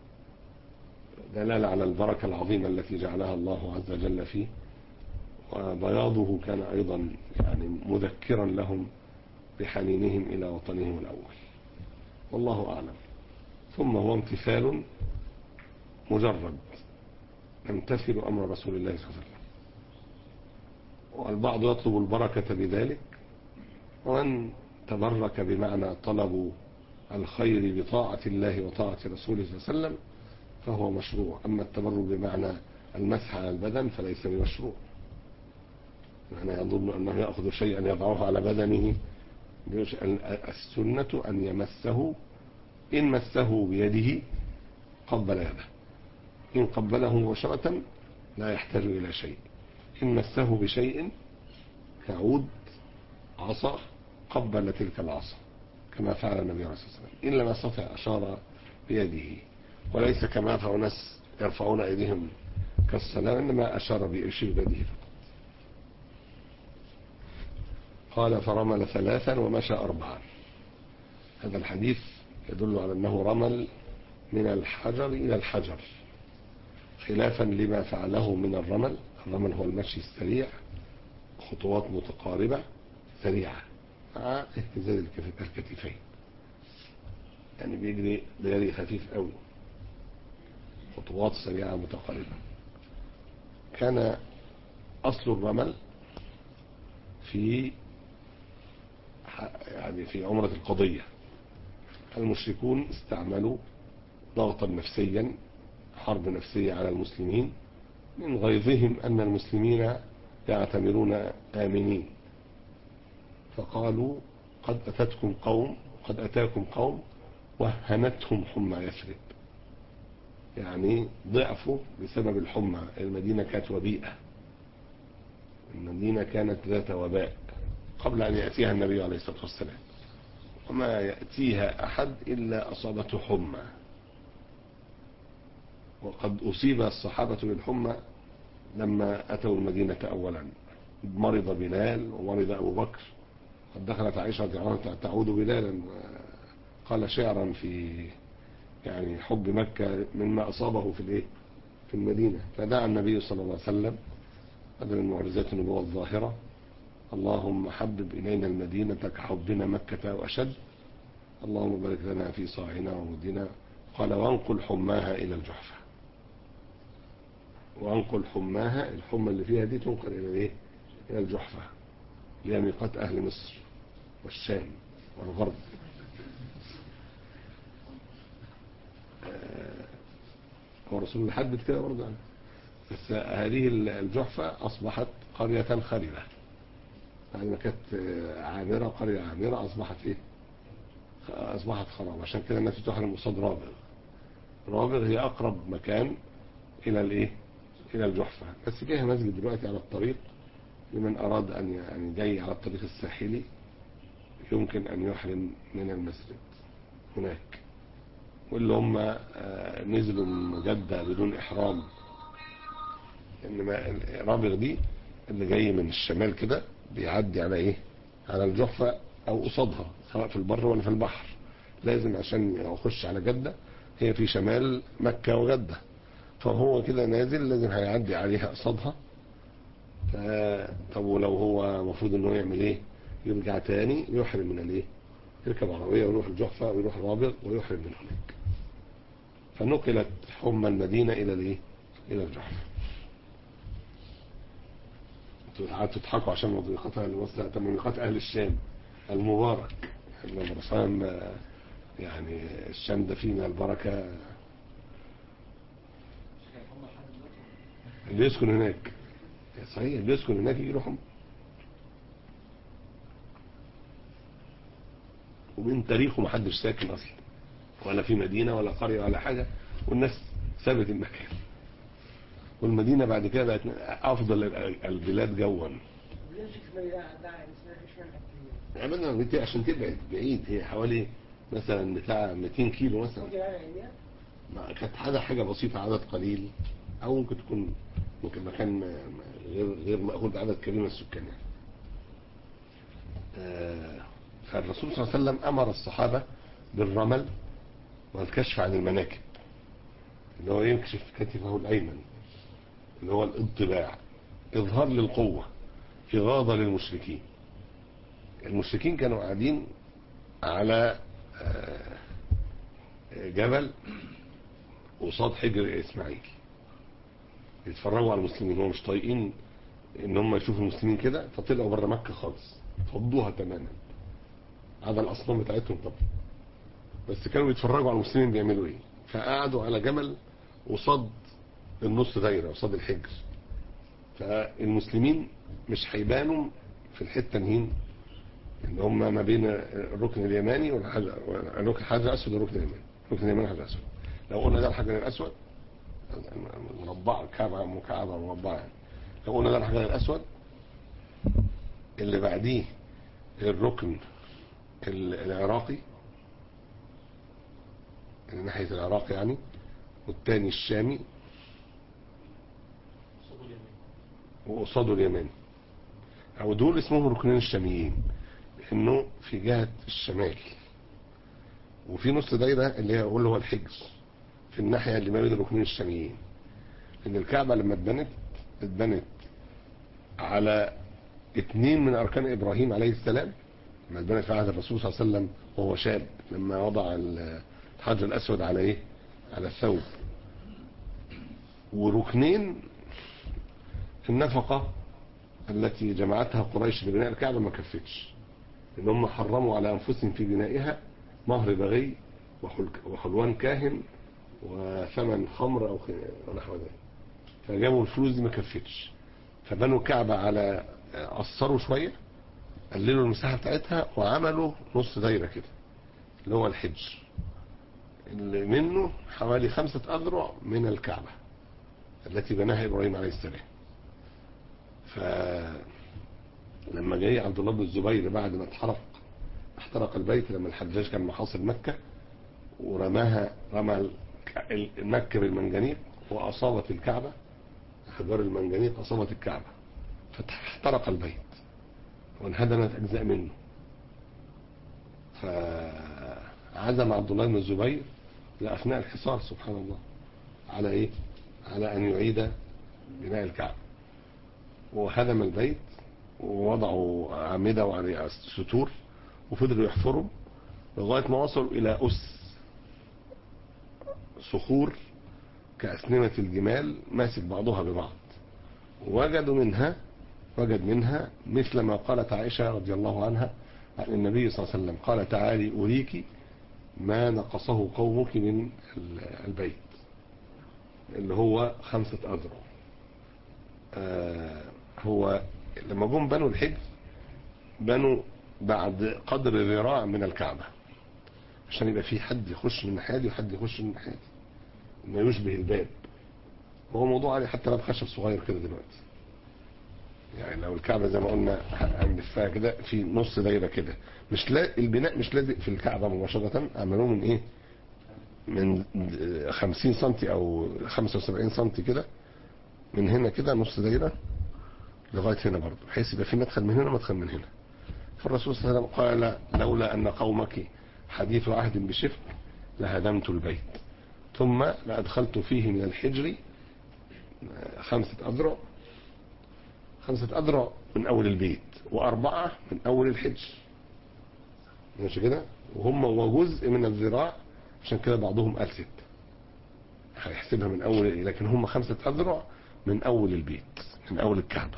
دلالة على البركة العظيمة التي جعلها الله عز وجل فيه وبياضه كان أيضا يعني مذكرا لهم بحنينهم إلى وطنهم الأول والله أعلم ثم هو امتثال مجرد نمتثل أمر رسول الله صلى الله عليه وسلم والبعض يطلب البركة بذلك ومن تبرك بمعنى طلب الخير بطاعة الله وطاعة رسوله صلى الله عليه وسلم فهو مشروع أما التبرك بمعنى المسح على البدن فليس بمشروع معنى يظن أنه يأخذ شيئا يضعه على بدنه السنة أن يمسه إن مسه بيده قبل يده إن قبله مباشرة لا يحتاج إلى شيء إن مسه بشيء كعود عصا قبل تلك العصا كما فعل النبي عليه الصلاة والسلام إن لم يستطع أشار بيده وليس كما يفعل ناس يرفعون أيديهم كالسلام إنما أشار بيده فقط قال فرمل ثلاثا ومشى أربعا هذا الحديث يدل على أنه رمل من الحجر إلى الحجر خلافا لما فعله من الرمل الرمل هو المشي السريع خطوات متقاربة سريعة مع اهتزاز الكتفين يعني بيجري بيجري خفيف قوي خطوات سريعة متقاربة كان أصل الرمل في يعني في عمرة القضية المشركون استعملوا ضغطا نفسيا حرب نفسية على المسلمين من غيظهم أن المسلمين يعتبرون آمنين فقالوا قد أتتكم قوم قد أتاكم قوم وهنتهم حمى يثرب يعني ضعفوا بسبب الحمى المدينة كانت وبيئة المدينة كانت ذات وباء قبل أن يأتيها النبي عليه الصلاة والسلام وما يأتيها أحد إلا أصابته حمى وقد أصيب الصحابة بالحمى لما أتوا المدينة أولا مرض بلال ومرض أبو بكر قد دخلت عائشة رضي الله عنها تعود بلالا قال شعرا في يعني حب مكة مما أصابه في الايه في المدينة فدعا النبي صلى الله عليه وسلم هذا من معجزات النبوة الظاهرة اللهم حبب إلينا المدينة كحبنا مكة وأشد اللهم بارك لنا في صاعنا ومدنا قال وانقل حماها إلى الجحفة وانقل حماها الحمى اللي فيها دي تنقل إلى الايه إلى الجحفة اللي هي ميقات أهل مصر والشام والغرب هو رسول الله حدد كده برضه يعني. بس هذه الجحفة أصبحت قرية خربة بعد ما كانت عامرة قرية عامرة أصبحت إيه أصبحت خراب عشان كده الناس تحرم قصاد رابغ رابغ هي أقرب مكان إلى الإيه إلى الجحفة بس فيها مسجد دلوقتي على الطريق لمن أراد أن يعني جاي على الطريق الساحلي يمكن أن يحرم من المسجد هناك واللي هم آه، نزلوا من جدة بدون إحرام إنما الرابغ دي اللي جاي من الشمال كده بيعدي على إيه على الجحفة أو قصادها سواء في البر ولا في البحر لازم عشان يخش على جدة هي في شمال مكة وجدة فهو كده نازل لازم هيعدي عليها قصادها ف- طب ولو هو المفروض انه يعمل ايه يرجع تاني يحرم من الايه يركب عربية ويروح الجحفة ويروح الرابغ ويحرم من هناك فنقلت حمى المدينة الى الايه الى الجحفة انتوا قعدتوا تضحكوا عشان مضيقات اهل مصر مضيقات اهل الشام المبارك احنا الرسول آه، يعني الشام ده فيه من البركة اللي يسكن هناك صحيح اللي يسكن هناك يجي لهم ومن تاريخه محدش ساكن اصلا ولا في مدينة ولا قرية ولا حاجة والناس سابت المكان والمدينة بعد كده بقت افضل ال- البلاد جوا ليش اسمه ده ده اسمه ايش من عملنا بت- عشان تبعد بعيد هي حوالي مثلا بتاع 200 كيلو مثلا الحكي ما كانت حاجة حاجة بسيطة عدد قليل أو ممكن تكون ممكن مكان ما- ما- غير غير مأخوذ بعدد كبير من السكان يعني. آه، فالرسول صلى الله عليه وسلم أمر الصحابة بالرمل والكشف عن المناكب اللي هو يكشف كتفه الأيمن اللي هو الانطباع إظهار للقوة إغاظة للمشركين المشركين كانوا قاعدين على آه، جبل قصاد حجر اسماعيل يتفرجوا على المسلمين هم مش طايقين ان هم يشوفوا المسلمين كده فطلعوا بره مكه خالص فضوها تماما على الاصنام بتاعتهم طبعا بس كانوا بيتفرجوا على المسلمين بيعملوا ايه فقعدوا على جمل قصاد النص دايره قصاد الحجر فالمسلمين مش هيبانوا في الحته الهين ان هم ما بين الركن اليماني والحجر الركن الحجر الاسود والركن اليماني الركن اليماني والحجر الاسود لو قلنا ده الحجر الاسود مربع كعبه مكعبه مربعه يعني. لو قلنا ده الحجر الاسود اللي بعديه الركن ال- العراقي اللي ناحيه العراق يعني والتاني الشامي وقصاده اليماني او دول اسمهم ركنين الشاميين لانه في جهة الشمال وفي نص دايرة اللي هي اللي هو الحجر في الناحية اللي ما بين الركنين الشاميين ان الكعبة لما اتبنت اتبنت على اتنين من اركان ابراهيم عليه السلام لما اتبنت في عهد الرسول صلى الله عليه وسلم وهو شاب لما وضع ال- الحجر الاسود على ايه على الثوب وركنين النفقة التي جمعتها قريش لبناء الكعبة ما كفتش ان هم حرموا على انفسهم في بنائها مهر بغي وحل- وحلوان كاهن وثمن خمر او خ- نحو ذلك فجابوا الفلوس دي ما كفتش فبنوا الكعبة على قصروا شوية قللوا المساحة بتاعتها وعملوا نص دايرة كده اللي هو الحجر اللي منه حوالي خمسة أذرع من الكعبة التي بناها إبراهيم عليه السلام فلما جاي عبد الله بن الزبير بعد ما اتحرق احترق البيت لما الحجاج كان محاصر مكة ورماها رمى ال- مكة بالمنجنيق وأصابت الكعبة أحجار المنجنيق أصابت الكعبة فاحترق البيت وانهدمت أجزاء منه فعزم عبد الله بن الزبير لأثناء الحصار سبحان الله على إيه؟ على أن يعيد بناء الكعبة وهدم البيت ووضعوا أعمدة وعليه ستور وفضلوا يحفروا لغاية ما وصلوا إلى أس صخور كأسنمة الجمال ماسك بعضها ببعض وجدوا منها وجد منها مثل ما قالت عائشة رضي الله عنها عن النبي صلى الله عليه وسلم قال تعالي أريك ما نقصه قومك من البيت اللي هو خمسة أذرع آه هو لما جم بنوا الحجر بنوا بعد قدر ذراع من الكعبة عشان يبقى في حد يخش من الناحية دي وحد يخش من الناحية دي ما يشبه الباب هو موضوع عليه حتى باب خشب صغير كده دلوقتي يعني لو الكعبة زي ما قلنا هنلفها كده في نص دايرة كده مش لا البناء مش لازق في الكعبة مباشرة عملوه من ايه من 50 سنتي او 75 سنتي كده من هنا كده نص دايرة لغاية هنا برضه بحيث يبقى في مدخل من هنا ومدخل من هنا فالرسول صلى الله عليه وسلم قال لولا ان قومك حديث عهد بشفق لهدمت البيت ثم لأدخلت فيه من الحجر خمسة أذرع خمسة أذرع من أول البيت وأربعة من أول الحجر ماشي كده وهم وجزء من الذراع عشان كده بعضهم قال ستة هيحسبها من أول لكن هم خمسة أذرع من أول البيت من أول الكعبة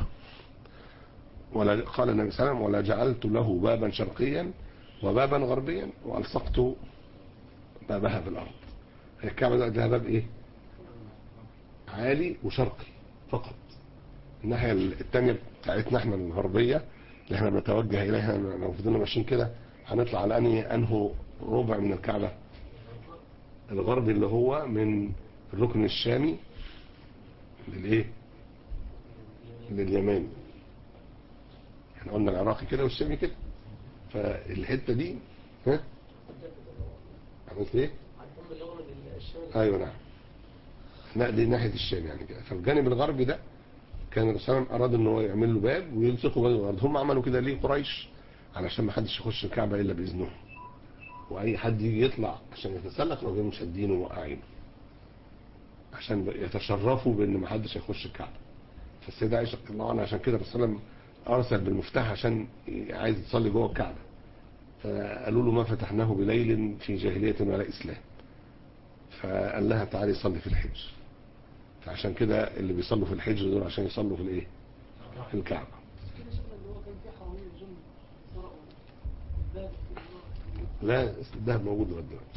ولا قال النبي صلى الله عليه وسلم ولا جعلت له بابا شرقيا وبابا غربيا وألصقت بابها بالأرض الكعبة ده لها باب إيه عالي وشرقي فقط الناحية التانية بتاعتنا احنا الغربية اللي احنا بنتوجه إليها لو فضلنا ماشيين كده هنطلع على أنهي أنه ربع من الكعبة الغربي اللي هو من الركن الشامي للإيه لليماني احنا قلنا العراقي كده والشامي كده فالحتة دي ها عملت ايه ايوه نعم لا دي ناحية الشام يعني كده فالجانب الغربي ده كان الرسول صلى الله عليه وسلم اراد ان هو يعمل له باب ويلصقه بين الارض هم عملوا كده ليه قريش علشان ما حدش يخش الكعبة الا باذنهم واي حد يجي يطلع عشان يتسلق لو مش شادينه وموقعينه عشان يتشرفوا بان ما حدش هيخش الكعبة فالسيدة عائشة رضي الله عنها عشان كده الرسول صلى الله عليه وسلم ارسل بالمفتاح عشان عايز يصلي جوه الكعبة فقالوا له ما فتحناه بليل في جاهلية ولا اسلام فقال لها تعالي صلي في الحجر فعشان كده اللي بيصلوا في الحجر دول عشان يصلوا في الايه في الكعبة كده شفنا اللي هو كان فيه حوالين الظلم سرقوا الباب لا الذهب موجود لغايه دلوقتي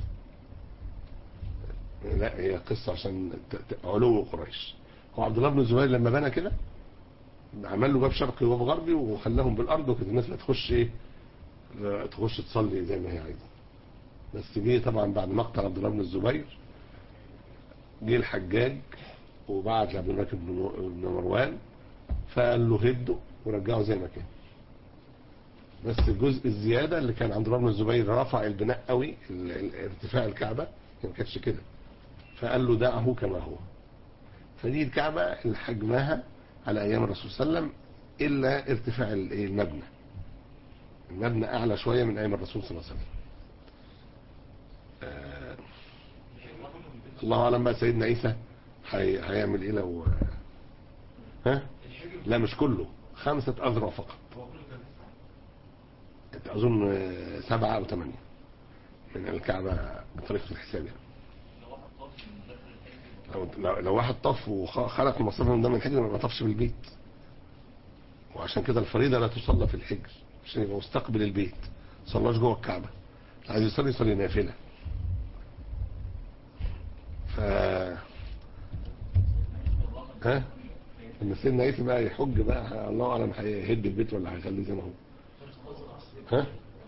لا هي قصة عشان ت- ت- علو قريش هو عبد الله بن الزبير لما بنى كده عمل له باب شرقي وباب غربي وخلاهم بالارض وكانت الناس تخش ايه تخش تصلي زي ما هي عايزه بس جه طبعا بعد مقتل عبد الله بن الزبير جه الحجاج وبعت لعبد الملك بن مر- بن مروان فقال له هده ورجعه زي ما كان بس الجزء الزيادة اللي كان عبد الله بن الزبير رفع البناء قوي ال- ال- ارتفاع الكعبة هي ما كانتش كده فقال له دعه كما هو فدي الكعبة اللي حجمها على ايام الرسول صلى الله عليه وسلم الا ارتفاع ال- إيه المبنى المبنى اعلى شوية من ايام الرسول صلى الله عليه وسلم آه الله اعلم بقى سيدنا عيسى هي- هيعمل ايه لو ها لا مش كله خمسة اذرع فقط اظن آه، سبعة او ثمانية من الكعبة بطريقة الحساب يعني لو, لو, لو واحد طف وخلق المصطفى من دم الحجر ما طفش بالبيت وعشان كده الفريضة لا تصلى في الحجر عشان يبقى مستقبل البيت ما صلاش جوه الكعبة عايز يصلي يصلي نافلة ف ها لما سيدنا عيسى بقى يحج بقى الله اعلم هيهد البيت ولا هيخليه زي ما هو ها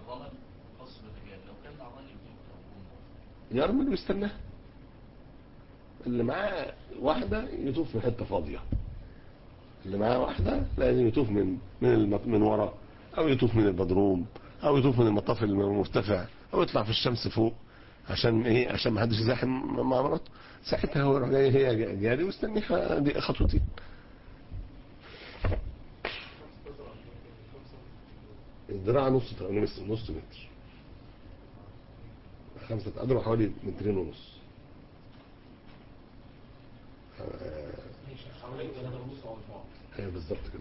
يرمل ويستناه اللي معاه واحدة يطوف في حتة فاضية اللي معاه واحدة لازم يطوف من من المط... من ورا او يطوف من البدروم او يطوف من المطاف المرتفع او يطلع في الشمس فوق عشان ايه عشان ما حدش يزاحم مع مراته ساعتها هو يروح جاي هي جاري ويستنيها دي خطوتين الذراع نص نص نص متر خمسة أذرع حوالي مترين ونص آه، ايوه بالظبط كده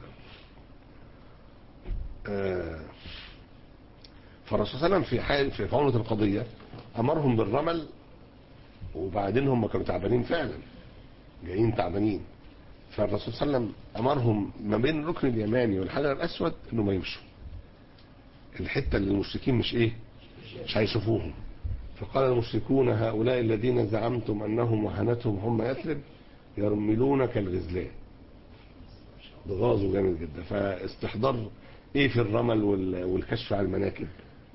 آه، فالرسول صلى الله عليه وسلم في حال في فونة القضية أمرهم بالرمل وبعدين هم كانوا تعبانين فعلا جايين تعبانين فالرسول صلى الله عليه وسلم أمرهم ما بين الركن اليماني والحجر الأسود إنه ما يمشوا الحتة اللي المشركين مش إيه مش هيشوفوهم فقال المشركون هؤلاء الذين زعمتم أنهم وهنتهم هم يثرب يرملون كالغزلان ضغاظوا جامد جدا فاستحضار ايه في الرمل وال- والكشف على المناكب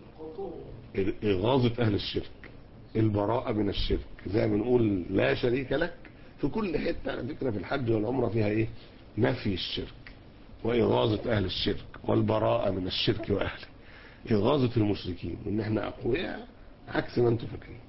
إغاظة أهل الشرك البراءة من الشرك زي ما بنقول لا شريك لك في كل حتة على فكرة في الحج والعمرة فيها ايه نفي الشرك وإغاظة أهل الشرك والبراءة من الشرك وأهله إغاظة المشركين وإن إحنا أقوياء عكس ما أنتم فاكرين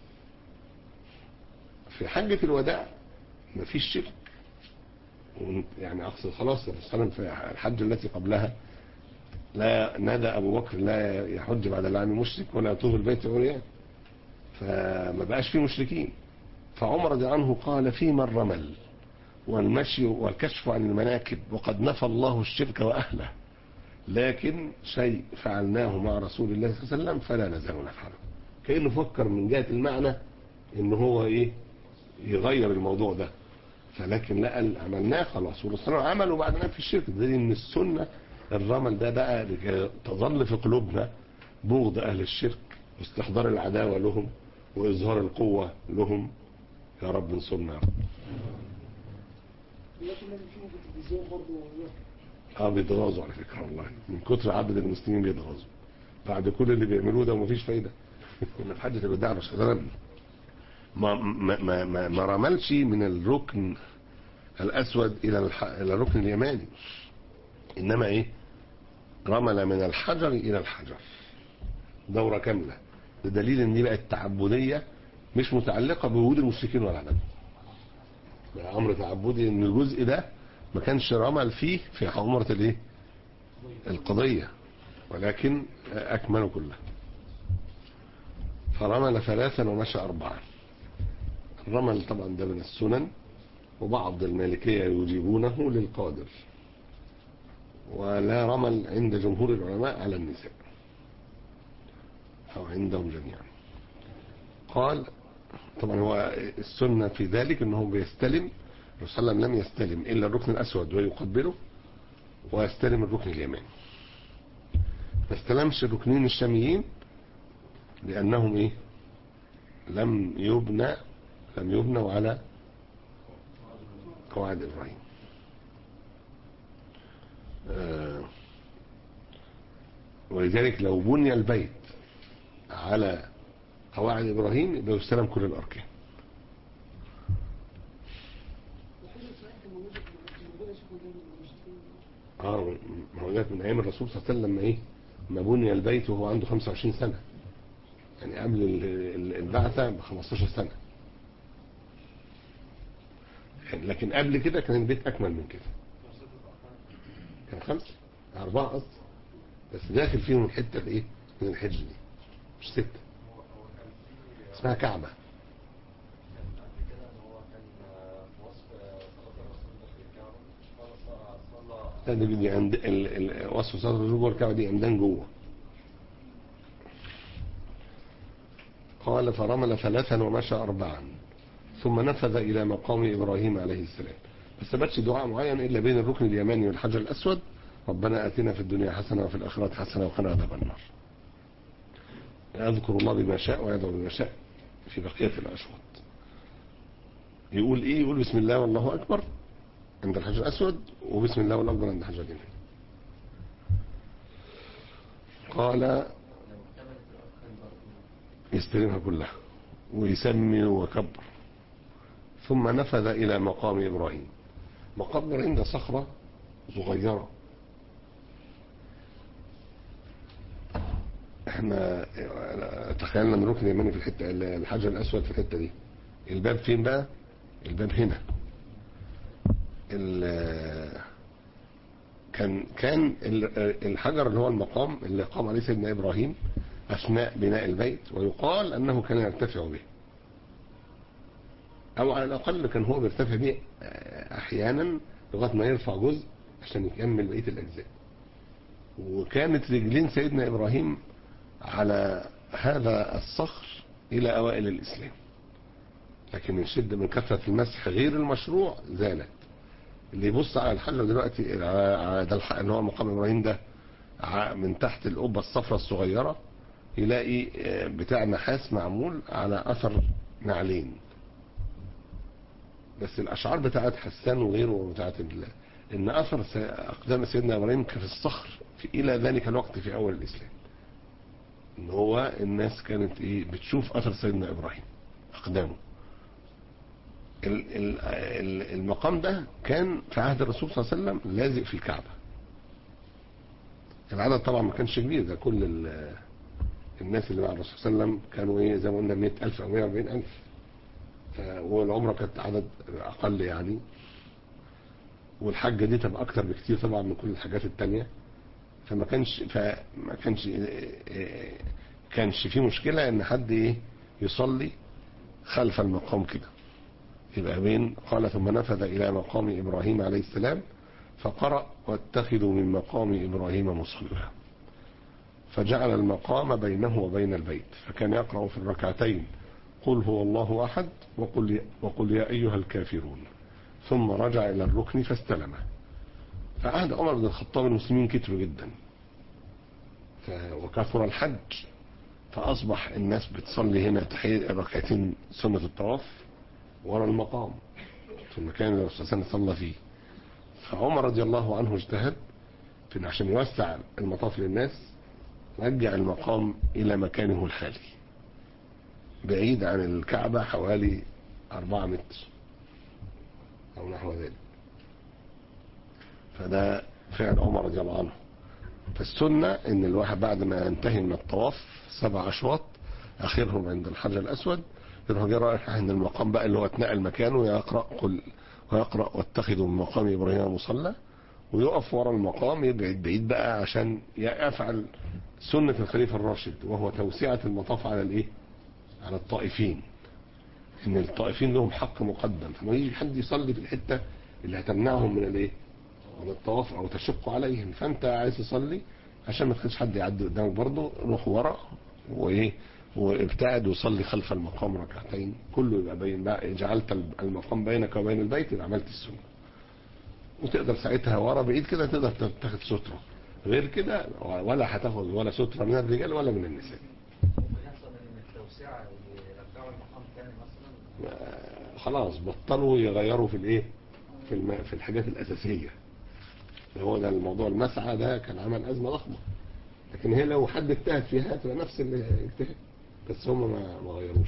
في حجة الوداع مفيش شرك وانت- يعني أقصد خلاص الرسول صلى الله عليه وسلم في الحج التي قبلها لا نادى أبو بكر لا يحج بعد العام مشرك ولا يطوف البيت عريان فما بقاش فيه مشركين فعمر رضي عنه قال في من رمل والمشي والكشف عن المناكب وقد نفى الله الشرك وأهله لكن شيء فعلناه مع رسول الله صلى الله عليه وسلم فلا نزال نفعله كأنه فكر من جهة المعنى ان هو ايه يغير الموضوع ده فلكن لا قال عملناه خلاص والرسول عمله بعدنا في الشرك ده ان السنة الرمل ده بقى لك- تظل في قلوبنا بغض اهل الشرك واستحضار العداوة لهم واظهار القوة لهم يا رب انصرنا يا رب دلوقتي لازم فيهم في التلفزيون برضه اه بيتغاظوا على فكرة والله من كتر عبد المسلمين بيتغاظوا بعد كل اللي بيعملوه ده ومفيش فايدة كنا في حجة الوداع مش غير ما ما ما ما, ما رملش من الركن الاسود الى الح... الى الركن اليماني انما ايه رمل من الحجر الى الحجر دورة كاملة ده دليل ان دي بقت تعبدية مش متعلقة بوجود المشركين ولا عدد بقى امر تعبدي ان الجزء ده ما كانش رمل فيه في عمرة الايه القضية ولكن اكملوا كلها فرمل ثلاثا ومشى اربعا الرمل طبعا ده من السنن وبعض المالكية يجيبونه للقادر ولا رمل عند جمهور العلماء على النساء او عندهم جميعا قال طبعا هو السنة في ذلك انه بيستلم الرسول صلى الله عليه وسلم لم يستلم الا الركن الاسود ويقبله ويستلم الركن اليماني ما استلمش الركنين الشاميين لانهم ايه لم يبنى لم يبنوا على قواعد ابراهيم آه ولذلك لو بني البيت على قواعد ابراهيم يبقى يستلم كل الاركان وحجة صحيح كان موجودة في موجودة شيخ مجانب المشركين اه ما هو جات من ايام الرسول صلى الله عليه وسلم لما ايه ما بني البيت وهو عنده 25 سنة يعني قبل ال- ال- البعثة ب 15 سنة لكن قبل كده كان البيت اكمل من كده كان خمسة اربعة قصدي بس داخل فيهم الحتة الايه من الحج دي مش ستة اسمها كعبة لا دي دي عند ال- ال- وصف صدر الرجوع جوه الكعبة دي عمدان جوه قال فرمل ثلاثا ومشى أربعا ثم نفذ إلى مقام إبراهيم عليه السلام ما ثبتش دعاء معين إلا بين الركن اليماني والحجر الأسود ربنا آتنا في الدنيا حسنة وفي الآخرة حسنة وقنا عذاب النار يذكر الله بما شاء ويدعو بما شاء في بقية الأشواط يقول إيه يقول بسم الله والله أكبر عند الحجر الأسود وبسم الله والأكبر عند الحجر اليماني قال يستلمها كلها ويسمي وكبر ثم نفذ إلى مقام إبراهيم مقام إبراهيم ده صخرة صغيرة احنا تخيلنا ان الركن اليماني في الحته الحجر الاسود في الحته دي الباب فين بقى الباب هنا ال- كان كان ال- الحجر اللي هو المقام اللي قام عليه سيدنا ابراهيم اثناء بناء البيت ويقال انه كان يرتفع به او على الاقل كان هو بيرتفع به احيانا لغايه ما يرفع جزء عشان يكمل بقيه الاجزاء وكانت رجلين سيدنا ابراهيم على هذا الصخر الى اوائل الاسلام لكن من شده من كثره المسح غير المشروع زالت اللي يبص على الحجر دلوقتي على على ده الح- اللي هو مقام ابراهيم ده ع- من تحت القبه الصفراء الصغيره يلاقي آه، بتاع نحاس معمول على اثر نعلين بس الاشعار بتاعت حسان وغيره وبتاعت ال- ان اثر س- اقدام سيدنا ابراهيم كان في الصخر في الى ذلك الوقت في اول الاسلام ان هو الناس كانت ايه بتشوف اثر سيدنا ابراهيم اقدامه ال- ال- ال- المقام ده كان في عهد الرسول صلى الله عليه وسلم لازق في الكعبة العدد طبعا ما كانش كبير ده كل ال- الناس اللي مع الرسول صلى الله عليه وسلم كانوا ايه زي ما قلنا 100000 او 140000 ف- والعمره كانت عدد اقل يعني والحجه دي تبقى اكتر بكتير طبعا من كل الحاجات التانية فما كانش فما كانش إيه، كانش في مشكله ان حد ايه يصلي خلف المقام كده يبقى بين قال ثم نفذ الى مقام ابراهيم عليه السلام فقرأ واتخذوا من مقام ابراهيم مصلى فجعل المقام بينه وبين البيت فكان يقرأ في الركعتين قل هو الله أحد وقل, وقل يا أيها الكافرون ثم رجع إلى الركن فاستلمه فعهد عمر بن الخطاب المسلمين كتروا جدا ف- وكثر الحج فأصبح الناس بتصلي هنا تحية الركعتين سنة الطواف ورا المقام في المكان اللي الرسول صلى الله عليه وسلم صلى فيه فعمر رضي الله عنه اجتهد في إن عشان يوسع المطاف للناس رجع المقام إلى مكانه الحالي بعيد عن الكعبة حوالي أربعة متر أو نحو ذلك فده فعل عمر رضي الله عنه فالسنة إن الواحد بعد ما ينتهي من الطواف سبع أشواط آخرهم عند الحجر الأسود يروح جاي رايح عند المقام بقى اللي هو اتنقل مكانه ويقرأ قل ويقرأ واتخذوا من مقام إبراهيم مصلى ويقف ورا المقام يبعد بعيد بقى عشان يفعل سنة الخليفة الراشد وهو توسعة المطاف على الايه على الطائفين ان الطائفين لهم حق مقدم فما يجي حد يصلي في الحتة اللي هتمنعهم من الايه من الطواف او تشق عليهم فانت عايز تصلي عشان ما تخليش حد يعدي قدامك برضه روح ورا وايه وابتعد وصلي خلف المقام ركعتين كله يبقى بين بقى جعلت المقام بينك وبين البيت يبقى عملت السنه وتقدر ساعتها ورا بعيد كده تقدر تاخد ستره غير كده ولا هتاخد ولا ستره من الرجال ولا من النساء يحصل ان التوسعه يرجعوا المقام تاني مثلا آه، خلاص بطلوا يغيروا في الايه في الم... في الحاجات الاساسيه هو ده الموضوع المسعى ده كان عمل ازمه ضخمه لكن هي لو حد اجتهد فيها تبقى نفس اللي اجتهد بس هم ما ما غيروش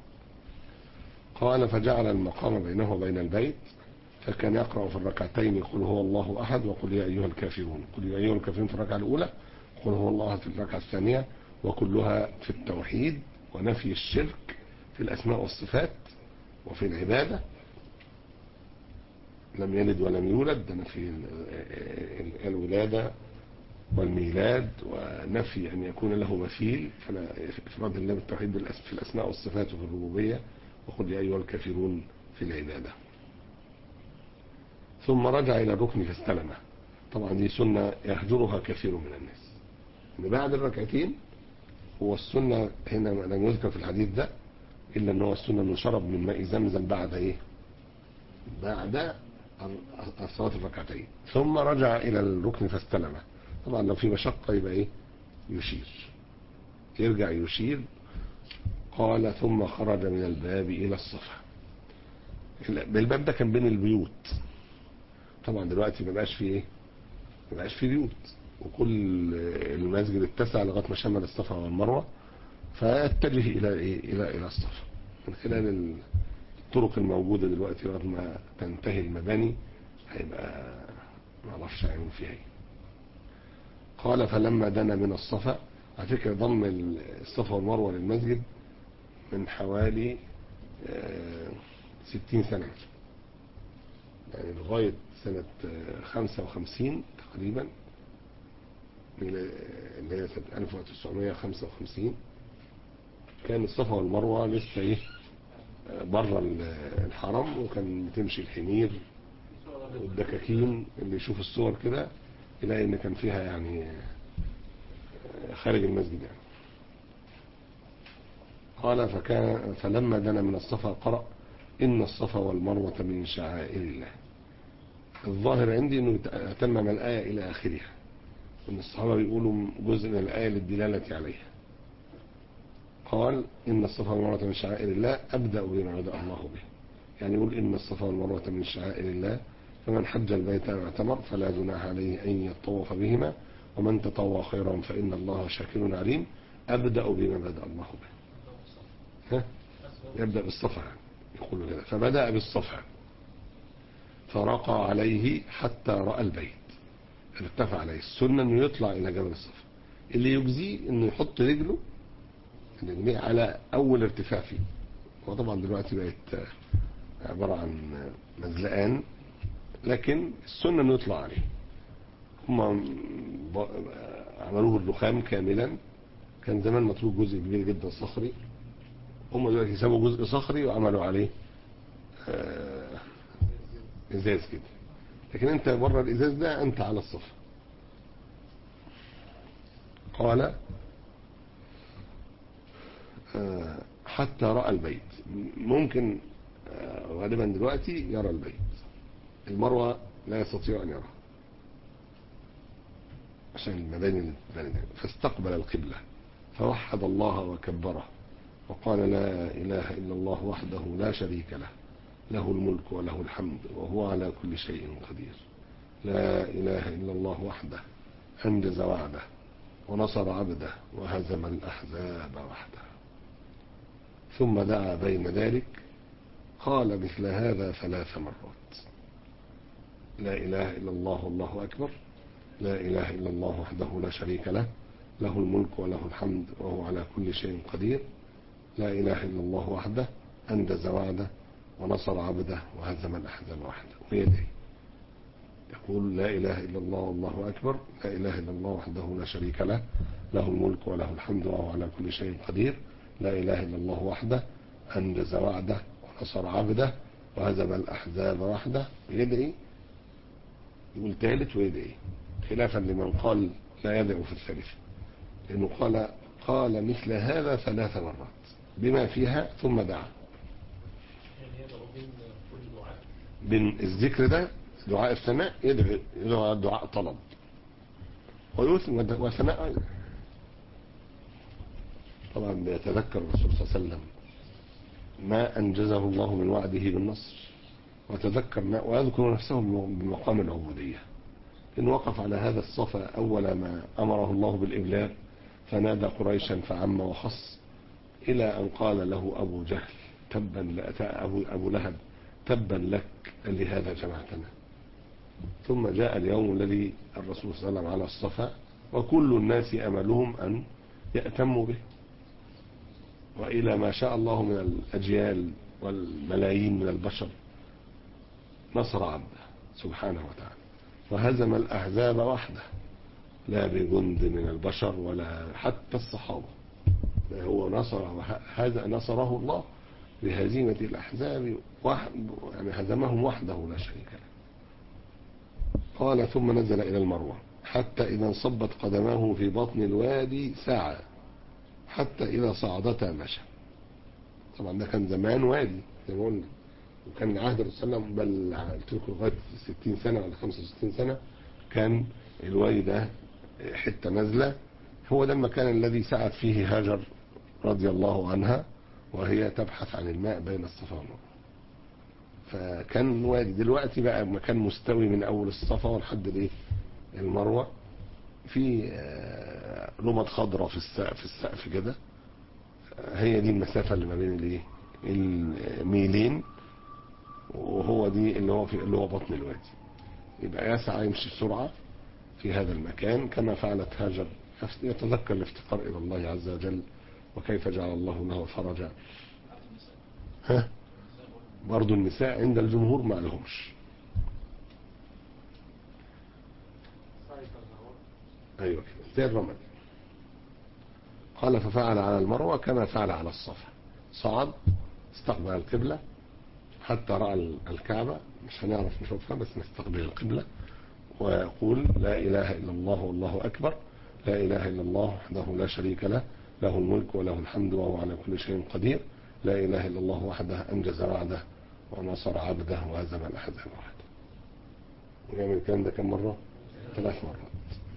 قال فجعل المقام بينه وبين البيت فكان يقرأ في الركعتين قل هو الله أحد وقل يا أيها الكافرون قل يا أيها الكافرون في الركعة الأولى قل هو الله أحد في الركعة الثانية وكلها في التوحيد ونفي الشرك في الأسماء والصفات وفي العبادة لم يلد ولم يولد ده نفي ال- ال- الولادة والميلاد ونفي أن يكون له مثيل فلا إفراد الله بالتوحيد بالأس- في الأسماء والصفات وفي الربوبية وقل يا أيها الكافرون في العبادة ثم رجع إلى الركن فاستلمه طبعا دي سنة يهجرها كثير من الناس إن بعد الركعتين هو السنة هنا لم يذكر في الحديث ده إلا أن هو السنة أنه شرب من ماء زمزم بعد إيه بعد الصلاة الركعتين ثم رجع إلى الركن فاستلمه طبعا لو في مشقة يبقى إيه يشير يرجع يشير قال ثم خرج من الباب إلى الصفا الباب ده كان بين البيوت طبعا دلوقتي ما بقاش فيه ايه ما بقاش فيه بيوت وكل المسجد اتسع لغايه ما شمل الصفا والمروه فاتجه الى ايه الى الى الصفا من خلال الطرق الموجوده دلوقتي لغايه ما تنتهي المباني هيبقى ما اعرفش هيعملوا فيها ايه قال فلما دنا من الصفا على فكره ضم الصفا والمروه للمسجد من حوالي آه، ستين سنه يعني لغاية سنة آه، 55 تقريبا من- اللي هي سنة 1955 كان الصفا والمروة لسه ايه آه، بره ال- الحرم وكان بتمشي الحمير والدكاكين اللي يشوف الصور كده يلاقي ان كان فيها يعني آه، خارج المسجد يعني قال فكان فلما دنا من الصفا قرأ إن الصفا والمروة من شعائر الله الظاهر عندي أنه تمم الآية إلى آخرها أن الصحابة بيقولوا جزء من الآية للدلالة عليها قال إن الصفا والمروة من شعائر الله أبدأ بما بدأ الله به يعني يقول إن الصفا والمروة من شعائر الله فمن حج البيت أو اعتمر فلا جناح عليه أن يطوف بهما ومن تطوع خيرا فإن الله شاكر عليم أبدأ بما بدأ الله به ها؟ يبدأ بالصفا يعني يقول كده فبدأ بالصفا فرقى عليه حتى رأى البيت ارتفع عليه السنة انه يطلع الى جبل الصفا اللي يجزيه انه يحط رجله رجليه على اول ارتفاع فيه هو طبعا دلوقتي بقت عبارة عن مزلقان لكن السنة انه يطلع عليه هم ب- عملوه الرخام كاملا كان زمان مطلوب جزء كبير جدا صخري هم دلوقتي سابوا جزء صخري وعملوا عليه آه، ازاز كده لكن انت بره الازاز ده انت على الصفا قال آه، حتى رأى البيت ممكن آه، غالبا دلوقتي يرى البيت المروة لا يستطيع أن يرى عشان المباني المباني فاستقبل القبلة فوحد الله وكبره وقال لا إله إلا الله وحده لا شريك له له الملك وله الحمد وهو على كل شيء قدير لا إله إلا الله وحده أنجز وعده ونصر عبده وهزم الأحزاب وحده ثم دعا بين ذلك قال مثل هذا ثلاث مرات لا إله إلا الله والله أكبر لا إله إلا الله وحده لا شريك له له الملك وله الحمد وهو على كل شيء قدير لا إله إلا الله وحده أنجز وعده ونصر عبده وهزم الأحزاب وحده ويدعي يقول لا إله إلا الله والله أكبر لا إله إلا الله وحده لا شريك له له الملك وله الحمد وهو على كل شيء قدير لا إله إلا الله وحده أنجز وعده ونصر عبده وهزم الأحزاب وحده يدعي يقول ثالث ويدعي خلافا لمن قال لا يدعو في الثالث لأنه قال قال مثل هذا ثلاث مرات بما فيها ثم دعا بين الذكر ده دعاء الثناء يدعو يدعو دعاء طلب ويثنى وثناء أيضا طبعا بيتذكر الرسول صلى الله عليه وسلم ما أنجزه الله من وعده بالنصر وتذكر ما ويذكر نفسه بمقام العبودية إن وقف على هذا الصفا أول ما أمره الله بالإبلاغ فنادى قريشا فعم وخص إلى أن قال له أبو جهل تبا لأتى أبو, أبو لهب تبا لك لهذا جمعتنا ثم جاء اليوم الذي الرسول صلى الله عليه وسلم على الصفا وكل الناس أملهم أن يأتموا به وإلى ما شاء الله من الأجيال والملايين من البشر نصر عبده سبحانه وتعالى وهزم الأحزاب وحده لا بجند من البشر ولا حتى الصحابة هو نصر هذا نصره الله بهزيمة الأحزاب وحد يعني هزمهم وحده لا شريك له قال ثم نزل إلى المروة حتى إذا انصبت قدماه في بطن الوادي ساعة حتى إذا صعدتا مشى طبعا ده كان زمان وادي زي ما قلنا وكان عهد الرسول صلى الله عليه وسلم بل قلت لكم لغايه 60 سنه ولا 65 سنه كان الوادي ده حته نازله هو ده المكان الذي سعت فيه هاجر رضي الله عنها وهي تبحث عن الماء بين الصفا والمروه فكان وادي دلوقتي بقى مكان مستوي من اول الصفا ولحد الايه المروه في رمض خضراء في السقف في السقف كده هي دي المسافه اللي ما بين الايه الميلين وهو دي اللي هو في اللي هو بطن الوادي يبقى يسعى يمشي بسرعه في هذا المكان كما فعلت هاجر يتذكر الافتقار الى الله عز وجل وكيف جعل الله له فرجا ها برضو النساء عند الجمهور ما لهمش ايوه كده زي الرمل قال ففعل على المروه كما فعل على الصفا صعد استقبل القبله حتى راى الكعبه مش هنعرف نشوفها بس نستقبل القبله ويقول لا اله الا الله والله اكبر لا اله الا الله وحده لا شريك له له الملك وله الحمد وهو على كل شيء قدير لا اله الا الله وحده انجز وعده ونصر عبده وهزم الاحزاب وحده ويعمل الكلام ده كم مره ثلاث مرات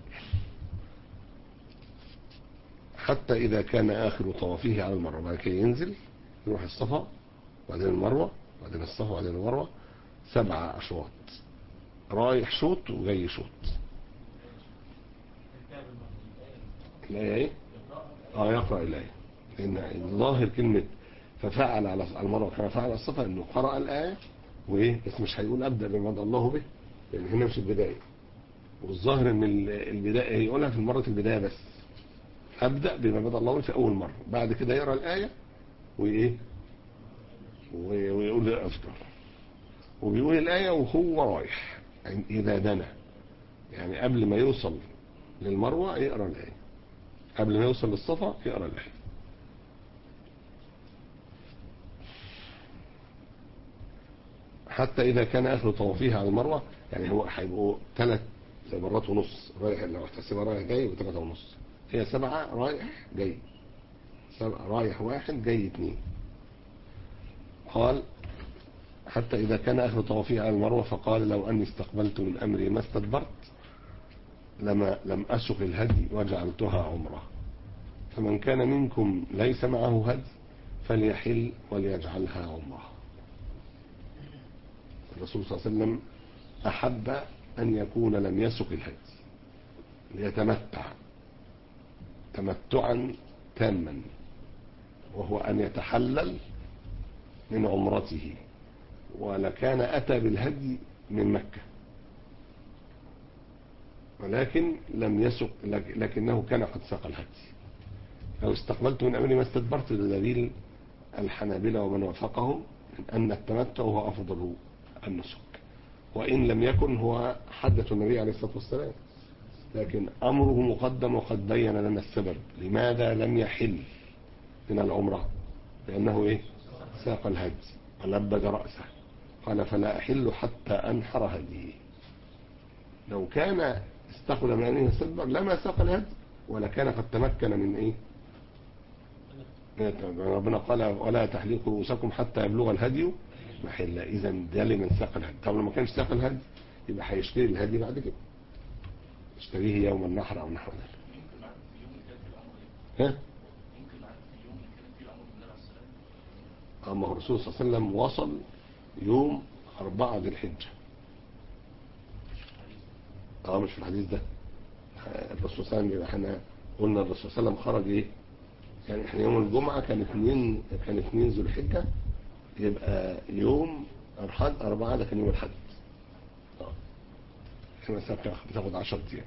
حتى إذا كان آخر طوافه على المروة بعد كده ينزل يروح الصفا وبعدين المروة وبعدين الصفا وبعدين المروة سبع أشواط رايح شوط وجاي شوط الآية إيه؟ آه يقرأ الآية لأن ظاهر كلمة ففعل على المروة كما فعل على الصفا إنه قرأ الآية وإيه بس مش هيقول أبدأ بما الله به لأن هنا مش البداية والظاهر ان ال- البداية يقولها في مرة البداية بس أبدأ بما بدأ الله به في أول مرة بعد كده يقرأ الآية وإيه وي- ويقول لي أفطر وبيقول الآية وهو رايح يعني إذا دنا يعني قبل ما يوصل للمروة يقرأ الآية قبل ما يوصل للصفا يقرأ الآية حتى إذا كان آخر طوافها على المروة يعني هو هيبقوا ثلاث مرات ونص رايح لو احتسبها رايح جاي وثلاثة ونص هي سبعة رايح جاي سبعة رايح واحد جاي اتنين قال حتى إذا كان أهل طوافه على المروة فقال لو أني استقبلت من أمري ما استدبرت لما لم أسق الهدي وجعلتها عمرة فمن كان منكم ليس معه هدي فليحل وليجعلها عمرة الرسول صلى الله عليه وسلم أحب أن يكون لم يسق الهدي ليتمتع تمتعا تاما وهو أن يتحلل من عمرته ولكان أتى بالهدي من مكة ولكن لم يسق لك- لكنه كان قد ساق الهدي لو استقبلت من أمري ما استدبرت لدليل الحنابلة ومن وافقهم من أن التمتع هو أفضل النسك وإن لم يكن هو حدث النبي عليه الصلاة والسلام لكن أمره مقدم وقد بين لنا السبب لماذا لم يحل من العمرة لأنه إيه ساق الهدي ولبد رأسه قال فلا أحل حتى أنحر هديه لو كان استقبل من أنه استدبر لما ساق الهدي ولكان قد تمكن من إيه من- ربنا قال ولا تحلقوا رؤوسكم حتى يبلغ الهدي محله إذا ده لمن ساق الهدي طب لما كانش ساق الهدي يبقى هيشتري الهدي بعد كده يشتريه يوم النحر أو نحو ذلك ها أما هو الرسول صلى الله عليه وسلم وصل يوم أربعة ذي الحجة اه مش في الحديث ده آه، الرسول صلى الله عليه وسلم احنا قلنا الرسول صلى الله عليه وسلم خرج ايه يعني احنا يوم الجمعة كان اثنين كان اثنين ذو الحجة يبقى يوم الحد أربعة ده كان يوم الحد اه احنا مثلا بتاخد- بتاخد 10 أيام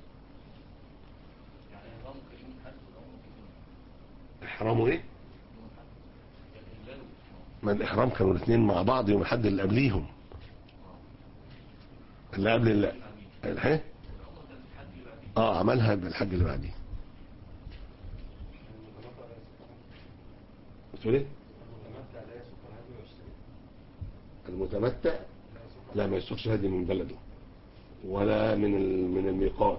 إحرامه إيه؟ ما الإحرام كانوا الاثنين مع بعض يوم الحد اللي قبليهم اللي قبل اللي ايه اه عملها بالحج اللي بعديه بتقول ايه المتمتع لا ما يسوقش هدي من بلده ولا من ال- من الميقات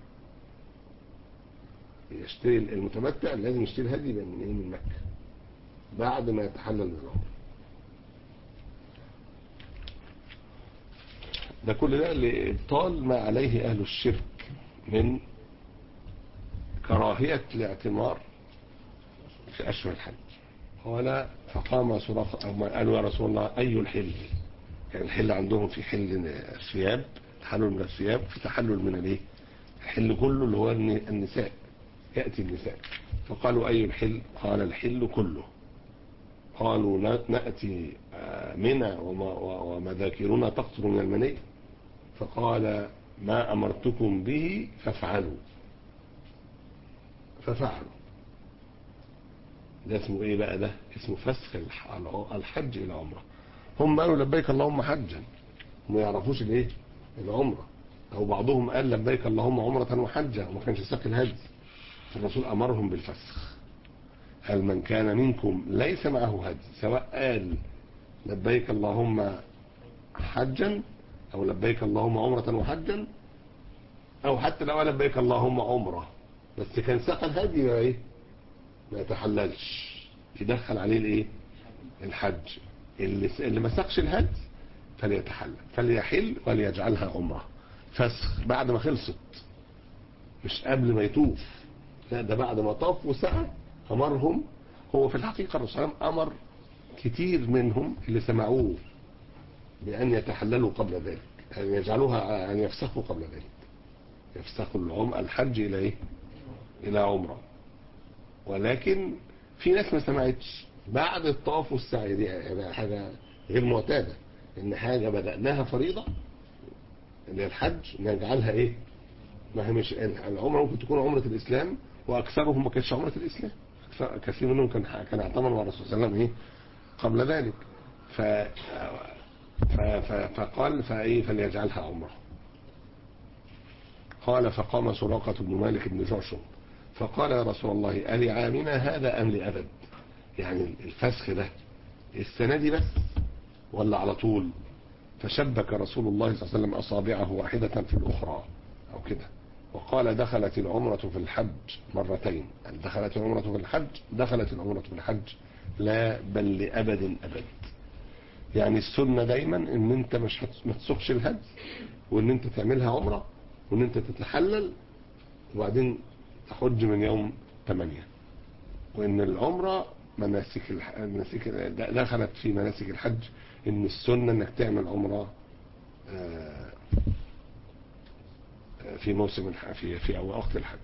يشتري المتمتع لازم يشتري الهدي من إيه؟ من مكة بعد ما يتحلل من العمر ده كل ده لإبطال ما عليه أهل الشرك من كراهية الاعتمار في أشهر الحج قال فقام سراق أو ما قالوا يا رسول الله أي الحل يعني الحل عندهم في حل الثياب تحلل من الثياب في تحلل من الايه الحل كله اللي هو الن- النساء يأتي النساء فقالوا أي الحل قال الحل كله قالوا نا- نأتي آه، منى وما- و- ومذاكرنا تقطر من المني فقال ما أمرتكم به فافعلوا ففعلوا ده اسمه ايه بقى ده اسمه فسخ الح- الحج الى عمره هم قالوا لبيك اللهم حجا وما يعرفوش الايه العمره او بعضهم قال لبيك اللهم عمره وحجا وما كانش ساق الهدي فالرسول امرهم بالفسخ هل من كان منكم ليس معه هدي سواء قال لبيك اللهم حجا او لبيك اللهم عمره وحجا او حتى لو قال لبيك اللهم عمره بس كان ساق الهدي يبقى ايه ما يتحللش يدخل عليه الايه الحج اللي اللي ما ساقش الهدي فليتحلل فليحل وليجعلها عمره فسخ بعد ما خلصت مش قبل ما يطوف لا ده بعد ما طاف وسعى امرهم هو في الحقيقه الرسول صلى الله عليه وسلم امر كتير منهم اللي سمعوه بان يتحللوا قبل ذلك ان يجعلوها ان يفسخوا قبل ذلك يفسخوا العم الحج الى ايه الى عمره ولكن في ناس ما سمعتش بعد الطواف والسعي دي يعني حاجة غير معتادة ان حاجة بدأناها فريضة اللي هي الحج نجعلها ايه ما هي مش العمره ممكن تكون عمره الاسلام واكثرهم ما كانتش عمره الاسلام أكثر- كثير منهم كان كان اعتمر مع الرسول صلى الله عليه وسلم ايه قبل ذلك ف ف- ف- فقال فايه فليجعلها عمره قال فقام سراقة بن مالك بن جعشم فقال يا رسول الله ألعامنا هذا أم لأبد يعني الفسخ ده السنة دي بس ولا على طول فشبك رسول الله صلى الله عليه وسلم أصابعه واحدة في الأخرى أو كده وقال دخلت العمرة في الحج مرتين هل دخلت العمرة في الحج دخلت العمرة في الحج لا بل لأبد أبد يعني السنة دايما ان انت مش هت- ما تسوقش الهدي وان انت تعملها عمرة وان انت تتحلل وبعدين تحج من يوم 8 وان العمرة مناسك الح... مناسك د- دخلت في مناسك الحج ان السنة انك تعمل عمرة آه، آه، في موسم الح... في في أو وقت الحج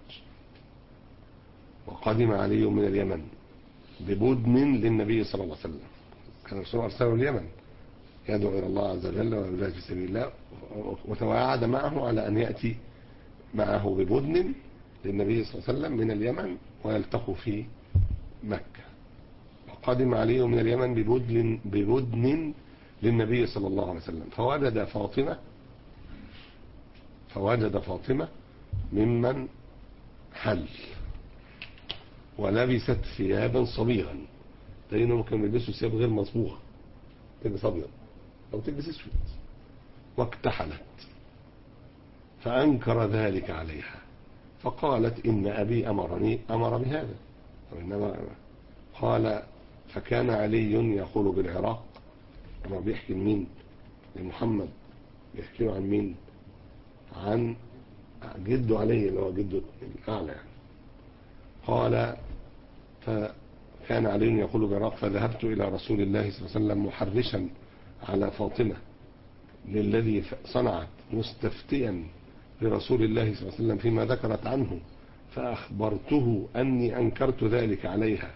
وقدم علي من اليمن ببدن للنبي صلى الله عليه وسلم كان الرسول أرسله اليمن يدعو إلى الله عز وجل ويجاهد في سبيل الله وتواعد معه على أن يأتي معه ببدن للنبي صلى الله عليه وسلم من اليمن ويلتقوا في مكة وقدم علي من اليمن ببدن, ببدن للنبي صلى الله عليه وسلم فوجد فاطمة فوجد فاطمة ممن حل ولبست ثيابا صبيغا لأنهم كانوا بيلبسوا ثياب غير مصبوغة تلبس أبيض أو تلبس أسود واكتحلت فأنكر ذلك عليها فقالت إن أبي أمرني أمر بهذا وإنما قال فكان علي يقول بالعراق أما بيحكي لمين لمحمد بيحكي له عن مين عن جده علي اللي هو جده الأعلى يعني قال فكان علي يقول بالعراق فذهبت إلى رسول الله صلى الله عليه وسلم محرشا على فاطمة للذي صنعت مستفتيا لرسول الله صلى الله عليه وسلم فيما ذكرت عنه فأخبرته أني أنكرت ذلك عليها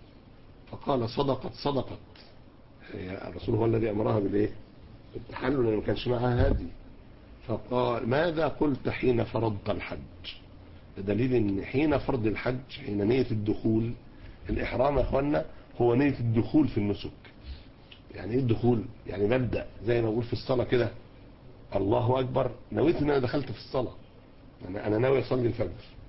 فقال صدقت صدقت هي الرسول هو الذي أمرها بالإيه بالتحلل لأنه ما كانش معها هادي فقال ماذا قلت حين فرضت الحج دليل ان حين فرض الحج حين نية الدخول الإحرام يا أخوانا هو نية الدخول في النسك يعني ايه الدخول يعني ببدأ زي ما بقول في الصلاة كده الله أكبر نويت ان انا دخلت في الصلاة انا انا ناوي اصلي الفجر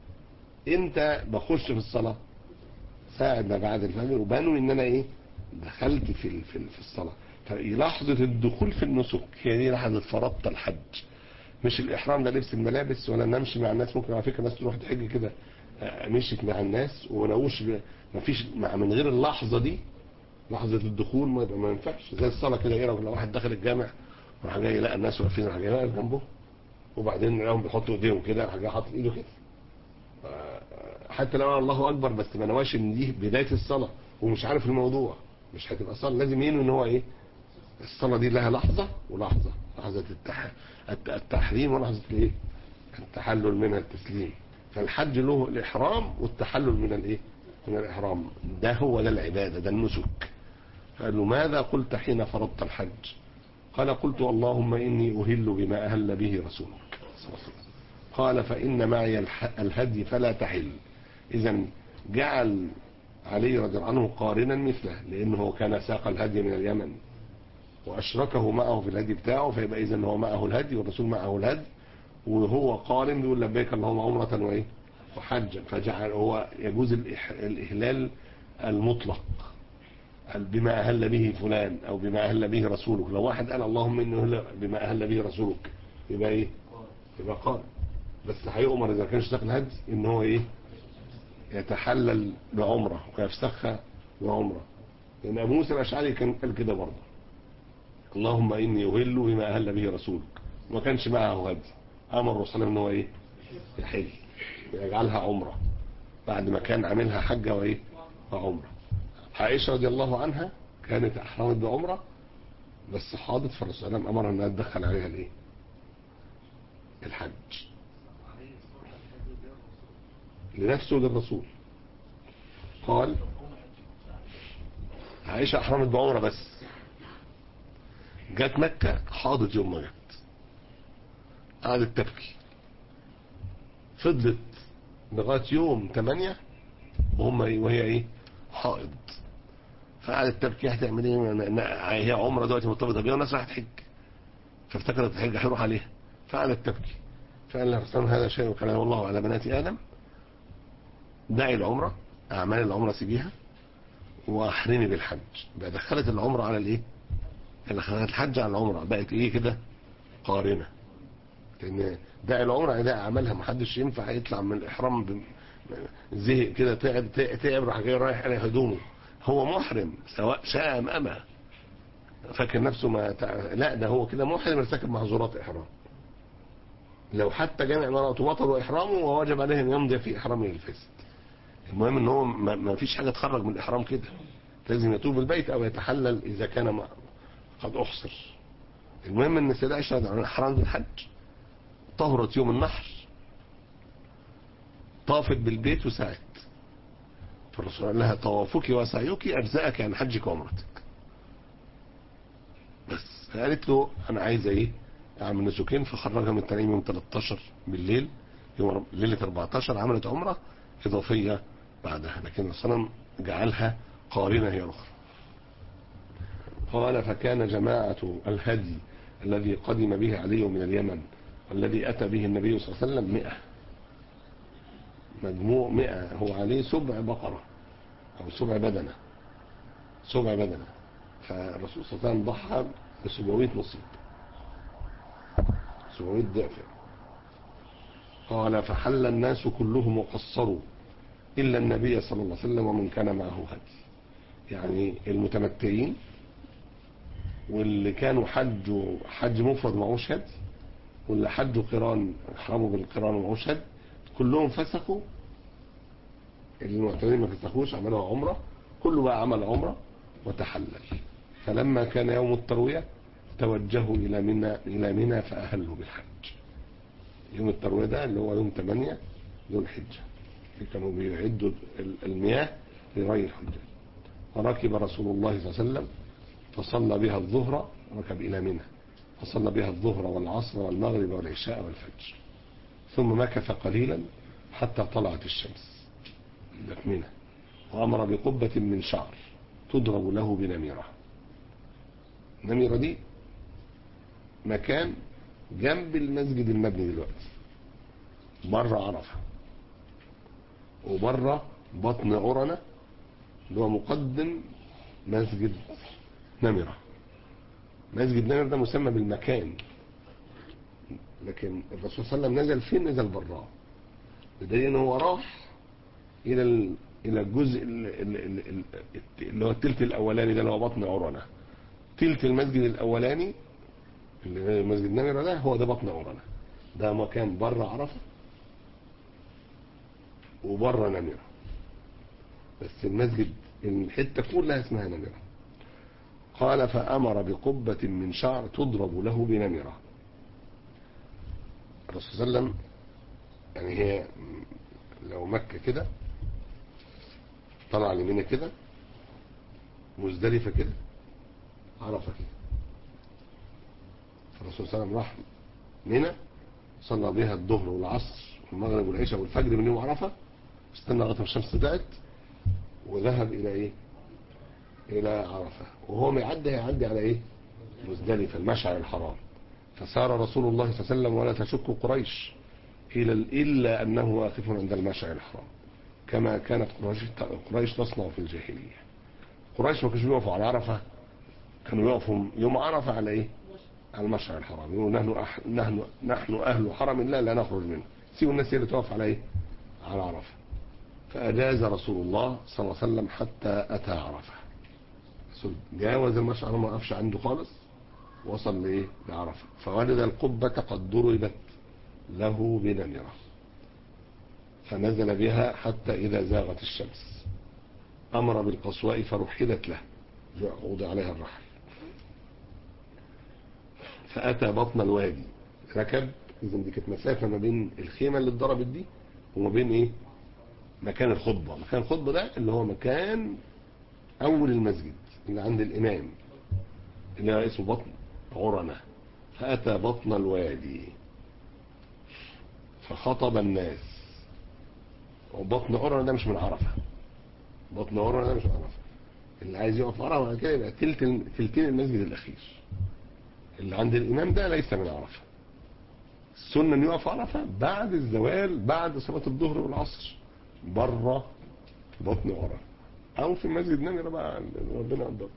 امتى بخش في الصلاة ساعة ما بعد الفجر وبنوي ان انا ايه دخلت في ال- في ال- في الصلاة فلحظة الدخول في النسك هي دي لحظة فرضت الحج مش الإحرام ده لبس الملابس ولا نمشي مع الناس ممكن على فكرة الناس تروح تحج كده آه، مشيت مع الناس ونوش ما فيش مع من غير اللحظة دي لحظة الدخول ما ما ينفعش زي الصلاة كده ايه لو واحد دخل الجامع راح جاي يلاقي الناس واقفين راح جاي واقف جنبه وبعدين يلاقيهم بيحطوا ايديهم كده راح جاي حاطط ايده كده آه، حتى لو أنا الله اكبر بس ما نواش ان دي بداية الصلاة ومش عارف الموضوع مش هتبقى صلاة لازم ينوي ان هو ايه الصلاة دي لها لحظة ولحظة لحظة التح... الت- التحريم ولحظة الايه التحلل من التسليم فالحج له الإحرام والتحلل من الايه من الإحرام ده هو ده العبادة ده النسك قال له ماذا قلت حين فرضت الحج قال قلت اللهم إني أهل بما أهل به رسولك صلى الله عليه وسلم. قال فإن معي الح- الهدي فلا تحل إذا جعل علي رضي الله عنه قارنا مثله لأنه كان ساق الهدي من اليمن وأشركه معه في الهدي بتاعه فيبقى إذا هو معه الهدي والرسول معه الهدي وهو قارن بيقول لبيك اللهم عمرة وإيه وحجا فجعل هو يجوز الإح- الإهلال المطلق بما أهل به فلان أو بما أهل به رسولك لو واحد قال اللهم إنه أهل بما أهل به رسولك يبقى إيه يبقى قارن بس هيؤمر إذا كانش ساق الهدي إن هو إيه يتحلل بعمرة ويفسخها بعمرة لأن أبو موسى الأشعري كان قال كده برضه اللهم إني أهل بما أهل به رسولك ما كانش معه هدي أمر الرسول إن هو إيه يحل ويجعلها عمرة بعد ما كان عاملها حجة وإيه وعمرة عائشة رضي الله عنها كانت أحرمت بعمرة بس حاضت فالرسول صلى الله عليه وسلم أمرها إنها تدخل عليها الإيه الحج لنفسه وللرسول قال عائشة أحرمت بعمرة بس جت مكة حاضت يوم ما جت قعدت تبكي فضلت لغاية يوم 8 وهم وهي ايه حائض فقعدت تبكي هتعمل ايه ن- ن- هي عمره دلوقتي مرتبطه بيها والناس رايحه تحج فافتكرت الحج هيروح عليها فقعدت تبكي فقال لها رسول الله هذا شيء وكان الله على بنات ادم دعي العمره اعمال العمره سيبيها واحرمي بالحج بقى دخلت العمره على الايه دخلت الحج على العمره بقت ايه كده قارنه لان داعي العمره ده اعمالها محدش ينفع يطلع من الاحرام ب- زهق كده تعب تعب راح جاي رايح على هدومه هو محرم سواء شاء ام ابى فاكر نفسه ما تع... لا ده هو كده محرم ارتكب محظورات احرام لو حتى جامع امراته بطل احرامه ووجب عليه ان يمضي في احرامه الفاسد المهم ان هو ما ما فيش حاجه تخرج من الاحرام كده لازم يطوف البيت او يتحلل اذا كان ما قد احصر المهم ان السيده عائشه رضي الله عنها حرمت بالحج طهرت يوم النحر طافت بالبيت وسعت فالرسول قال لها طوافك وسعيك اجزاك عن حجك وعمرتك بس قالت له انا عايزه ايه اعمل نسكين فخرجها من التنعيم يوم 13 بالليل يوم ليله 14 عملت عمره اضافيه بعدها لكن الرسول جعلها قارنه هي الاخرى قال فكان جماعه الهدي الذي قدم به علي من اليمن والذي اتى به النبي صلى الله عليه وسلم 100 مجموع 100 هو عليه سبع بقره او سبع بدنه سبع بدنه فالرسول صلى الله عليه وسلم ضحى ب 700 نصيب 700 ضعف قال فحل الناس كلهم وقصروا إلا النبي صلى الله عليه وسلم ومن كان معه هدي يعني المتمتعين واللي كانوا حجوا حج مفرد معهوش هدي واللي حجوا قران احرموا بالقران ومعهوش هدي كلهم فسخوا المعتمرين ما فسخوش عملوا عمره كله بقى عمل عمره وتحلل فلما كان يوم الترويه توجهوا الى منى الى منى فاهلوا بالحج يوم الترويه ده اللي هو يوم 8 ذو الحجه كانوا بيعدوا المياه لري الحجاج وركب رسول الله صلى الله عليه وسلم فصلى بها الظهر ركب الى منى فصلى بها الظهر والعصر والمغرب والعشاء والفجر ثم مكث قليلا حتى طلعت الشمس ده في منى وامر بقبه من شعر تضرب له بنميره النميره دي مكان جنب المسجد المبني دلوقتي بره عرفه وبره بطن عرنة اللي هو مقدم مسجد نمرة مسجد نمرة ده مسمى بالمكان لكن الرسول صلى الله عليه وسلم نزل فين نزل براه بدليل ان هو راح الى ال... الى الجزء ال- ال- ال- ال- اللي هو التلت الاولاني ده اللي هو بطن عرنة تلت المسجد الاولاني اللي هو مسجد نمرة ده هو ده بطن عرنة ده مكان بره عرفه وبره نمرة بس المسجد الحتة كلها اسمها نمرة قال فأمر بقبة من شعر تضرب له بنمرة الرسول صلى الله عليه وسلم يعني هي لو مكة كده طلع لمنى كده مزدلفة كده عرفة كده فالرسول صلى الله عليه وسلم راح منى صلى بها الظهر والعصر والمغرب والعشاء والفجر من يوم عرفة استنى لغايه ما الشمس طلعت وذهب الى ايه الى عرفه وهو ما يعدي هيعدي على ايه مزدلفه المشعر الحرام فسار رسول الله صلى الله عليه وسلم ولا تشك قريش الى الا انه واقف عند المشعر الحرام كما كانت قريش قريش تصنع في الجاهليه قريش ما كانوش بيقفوا على عرفه كانوا يقفوا يوم عرفه على ايه على المشعر الحرام يقولوا نحن أح... نحن نحن اهل حرم الله لا نخرج منه سيبوا الناس هي اللي تقف على ايه على عرفه فأجاز رسول الله صلى الله عليه وسلم حتى أتى عرفة رسول جاوز المشعر ما وقفش عنده خالص وصل لإيه لعرفة فوجد القبة قد ضربت له بنمرة فنزل بها حتى إذا زاغت الشمس أمر بالقصواء فرحلت له وضع عليها الرحل فأتى بطن الوادي ركب إذا دي كانت مسافة ما بين الخيمة اللي اتضربت دي وما بين إيه مكان الخطبة مكان الخطبة ده اللي هو مكان أول المسجد اللي عند الإمام اللي هو اسمه بطن عرنة فأتى بطن الوادي فخطب الناس وبطن عرنة ده مش من عرفة بطن عرنة ده مش من عرفة اللي عايز يقف عرفة بعد كده يبقى تلت تلتين المسجد الأخير اللي عند الإمام ده ليس من عرفة السنة أن يقف عرفة بعد الزوال بعد صلاة الظهر والعصر بره بطن عرفة أو في مسجد نمرة بقى ربنا قدر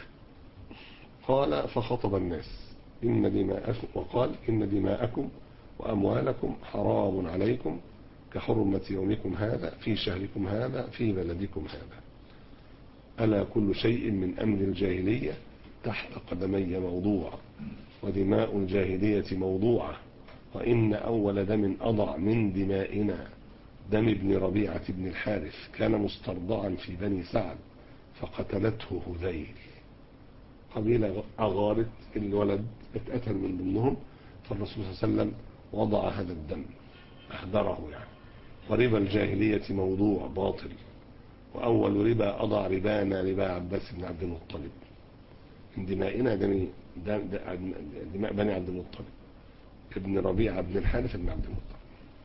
قال فخطب الناس إن دماءكم وقال إن دماءكم وأموالكم حرام عليكم كحرمة يومكم هذا في شهركم هذا في بلدكم هذا ألا كل شيء من أمر الجاهلية تحت قدمي موضوع ودماء الجاهلية موضوعة وإن أول دم أضع من دمائنا دم ابن ربيعة بن الحارث كان مسترضعا في بني سعد فقتلته هذيل قبيلة أغارت الولد اتقتل من ضمنهم فالرسول صلى الله عليه وسلم وضع هذا الدم أهدره يعني وربا الجاهلية موضوع باطل وأول ربا أضع ربانا ربا عباس بن عبد المطلب من دمائنا دم دماء بني عبد المطلب ابن ربيعة بن الحارث بن عبد المطلب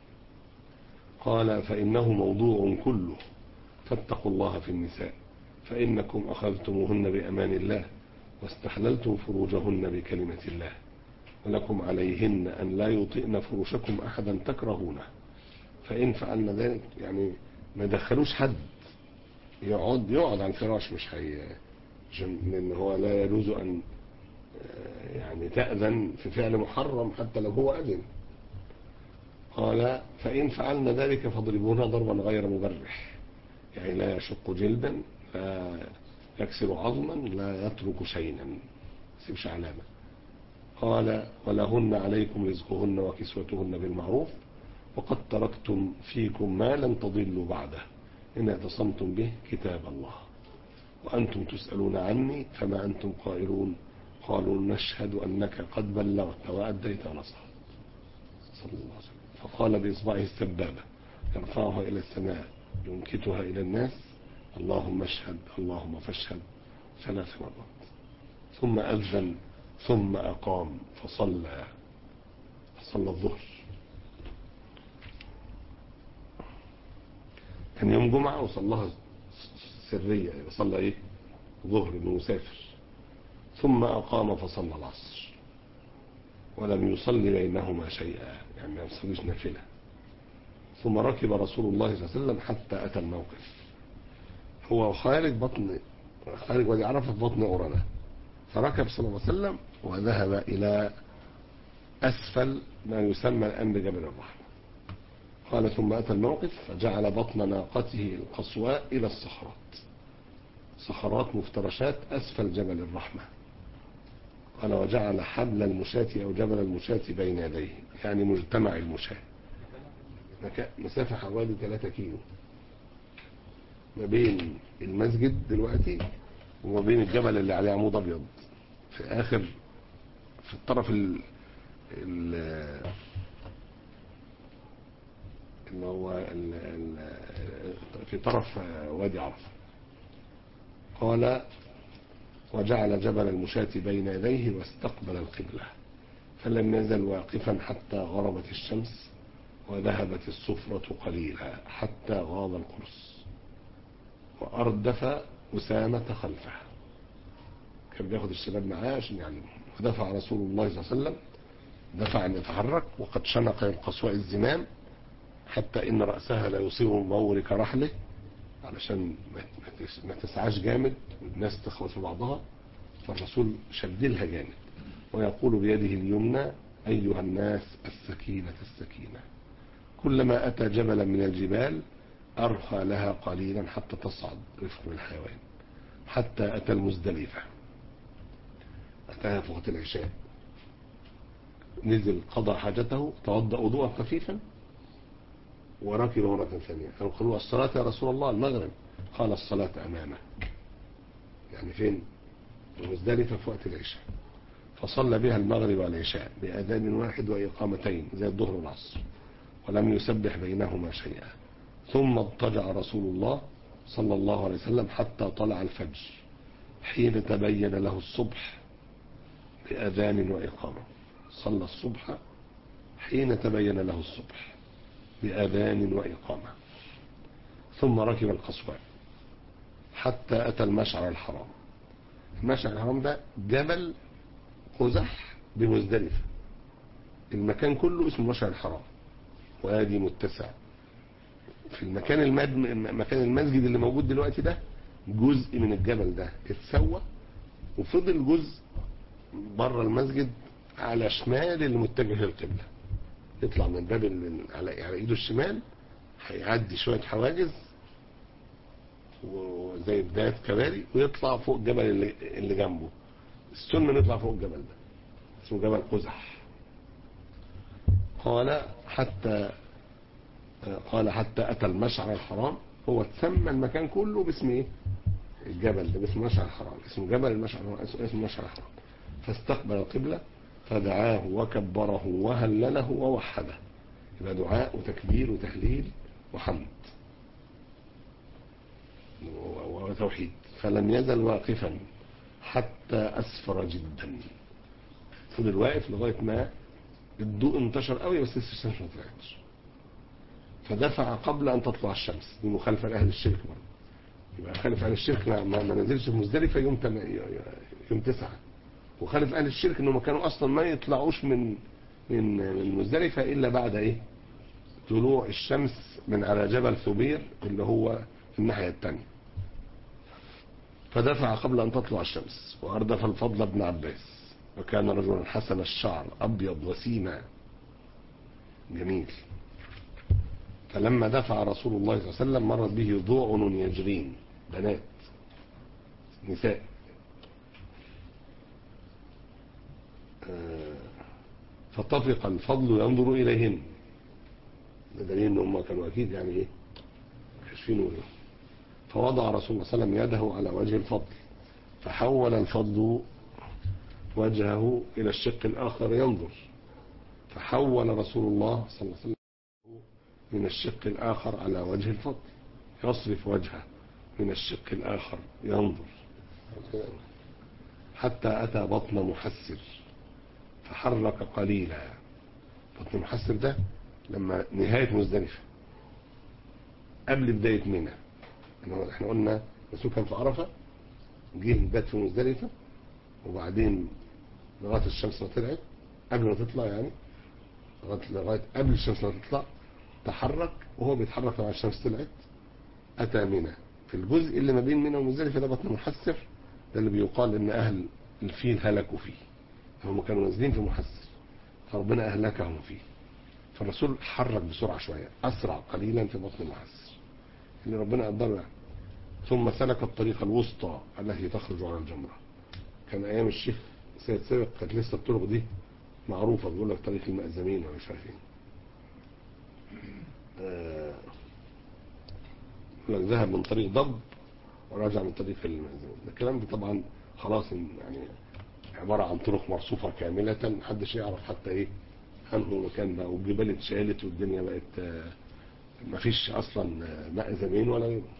قال فإنه موضوع كله فاتقوا الله في النساء فإنكم أخذتموهن بأمان الله واستحللتم فروجهن بكلمة الله ولكم عليهن أن لا يطئن فروشكم أحدا تكرهونه فإن فعلنا ذلك يعني ما دخلوش حد يقعد يقعد على الفراش مش هي لأن هو لا يجوز أن يعني تأذن في فعل محرم حتى لو هو أذن قال فإن فعلنا ذلك فاضربونا ضربا غير مبرح يعني لا يشق جلدا لا يكسر عظما لا يترك شيئا سيبش علامة قال ولهن عليكم رزقهن وكسوتهن بالمعروف وقد تركتم فيكم ما لن تضلوا بعده إن اعتصمتم به كتاب الله وأنتم تسألون عني فما أنتم قائلون قالوا نشهد أنك قد بلغت وأديت ونصحت صلى الله عليه وسلم فقال بإصبعه السبابة يرفعها إلى السماء ينكتها إلى الناس اللهم اشهد اللهم فاشهد ثلاث مرات ثم أذن ثم أقام فصلى فصلى الظهر كان يوم جمعة وصلىها سرية صلى ايه ظهر المسافر ثم أقام فصلى العصر ولم يصلي بينهما شيئا يعني ما يصليش نافلة ثم ركب رسول الله صلى الله عليه وسلم حتى أتى الموقف هو خارج بطن خارج وادي عرفة في بطن أورنا فركب صلى الله عليه وسلم وذهب إلى أسفل ما يسمى الآن بجبل الرحمة قال ثم أتى الموقف فجعل بطن ناقته القصواء إلى الصخرات صخرات مفترشات أسفل جبل الرحمة قال وجعل حبل المشاة أو جبل المشاة بين يديه يعني مجتمع المشاة مسافة حوالي 3 كيلو ما بين المسجد دلوقتي وما بين الجبل اللي عليه عمود أبيض في آخر في الطرف ال ال اللي هو ال ال في طرف وادي عرفة قال وجعل جبل المشاة بين يديه واستقبل القبلة فلم يزل واقفا حتى غربت الشمس وذهبت الصفرة قليلا حتى غاب القرص وأردف أسامة خلفه كان بياخد الشباب معاه عشان يعلمهم ودفع رسول الله صلى الله عليه وسلم دفع أن يتحرك وقد شنق القصواء الزمام حتى إن رأسها لا يصيب مورك رحله علشان ما تسعاش جامد والناس تخلص في بعضها فالرسول شدلها جامد ويقول بيده اليمنى أيها الناس السكينة السكينة كلما أتى جبلا من الجبال أرخى لها قليلا حتى تصعد رفق الحيوان حتى أتى المزدلفة أتاها في وقت العشاء نزل قضى حاجته توضأ وضوءا خفيفا وركب مرة ثانية قالوا الصلاة يا رسول الله المغرب قال الصلاة أمامه يعني فين المزدلفة في وقت العشاء فصلى بها المغرب والعشاء بأذان واحد وإقامتين زي الظهر والعصر ولم يسبح بينهما شيئا ثم اضطجع رسول الله صلى الله عليه وسلم حتى طلع الفجر حين تبين له الصبح بأذان وإقامة صلى الصبح حين تبين له الصبح بأذان وإقامة ثم ركب القصواء حتى أتى المشعر الحرام المشعر الحرام ده جبل قزح بمزدلفة المكان كله اسمه المشعر الحرام وادي متسع في المكان المد... مكان المسجد اللي موجود دلوقتي ده جزء من الجبل ده اتسوى وفضل جزء بره المسجد على شمال المتجه للقبلة يطلع من باب ال- على على ايده الشمال هيعدي شوية حواجز وزي بداية كباري ويطلع فوق الجبل اللي, اللي جنبه السنة نطلع فوق الجبل ده اسمه جبل قزح قال حتى قال حتى أتى المشعر الحرام هو تسمى المكان كله باسم ايه الجبل ده باسم المشعر الحرام اسمه جبل المشعر الحرام اسمه اسمه المشعر الحرام فاستقبل القبلة فدعاه وكبره وهلله ووحده يبقى دعاء وتكبير وتهليل وحمد و- وتوحيد فلم يزل واقفا حتى أسفر جدا فضل واقف لغاية ما الضوء انتشر قوي بس لسه الشمس ما طلعتش فدفع قبل أن تطلع الشمس دي مخالفة لأهل الشرك برضه يبقى خالف أهل الشرك ما, ما ما نزلش في مزدلفة يوم تم يوم تسعة وخالف أهل الشرك إنهم كانوا أصلا ما يطلعوش من من من مزدلفة إلا بعد إيه طلوع الشمس من على جبل ثبير اللي هو في الناحية الثانية فدفع قبل أن تطلع الشمس وأردف الفضل بن عباس وكان رجلا حسن الشعر أبيض وسيما جميل فلما دفع رسول الله صلى الله عليه وسلم مرت به ضوعن يجرين بنات نساء آه، فطفق الفضل ينظر إليهن ده دليل ان هم كانوا اكيد يعني ايه كاشفين وجهه فوضع رسول الله صلى الله عليه وسلم يده على وجه الفضل فحول الفضل وجهه الى الشق الاخر ينظر فحول رسول الله صلى الله عليه وسلم من الشق الاخر على وجه الفضل يصرف وجهه من الشق الاخر ينظر حتى اتى بطن محسر فحرك قليلا بطن محسر ده لما نهاية مزدلفة قبل بداية منى إنه احنا قلنا الرسول كان في عرفة جه بات في مزدلفة وبعدين لغاية الشمس ما طلعت قبل ما تطلع يعني لغاية لغاية قبل الشمس ما تطلع تحرك وهو بيتحرك لما الشمس طلعت أتى منى في الجزء اللي ما بين منى ومزدلفة ده بطن محسر ده اللي بيقال إن أهل الفيل هلكوا فيه هم كانوا نازلين في محسر فربنا أهلكهم فيه فالرسول حرك بسرعة شوية أسرع قليلا في بطن المحسر اللي ربنا قدرنا ثم سلك الطريق الوسطى التي تخرج على الجمرة كان أيام الشيخ سيد سابق كانت لسه الطرق دي معروفة بيقول لك طريق المأزمين ولا مش عارف ايه آه، يقول لك ذهب من طريق ضب ورجع من طريق المأزمين الكلام ده طبعا خلاص يعني عبارة عن طرق مرصوفة كاملة محدش يعرف حتى ايه انه مكان بقى والجبال اتشالت والدنيا بقت آه، مفيش اصلا آه، ماء زمين ولا غيره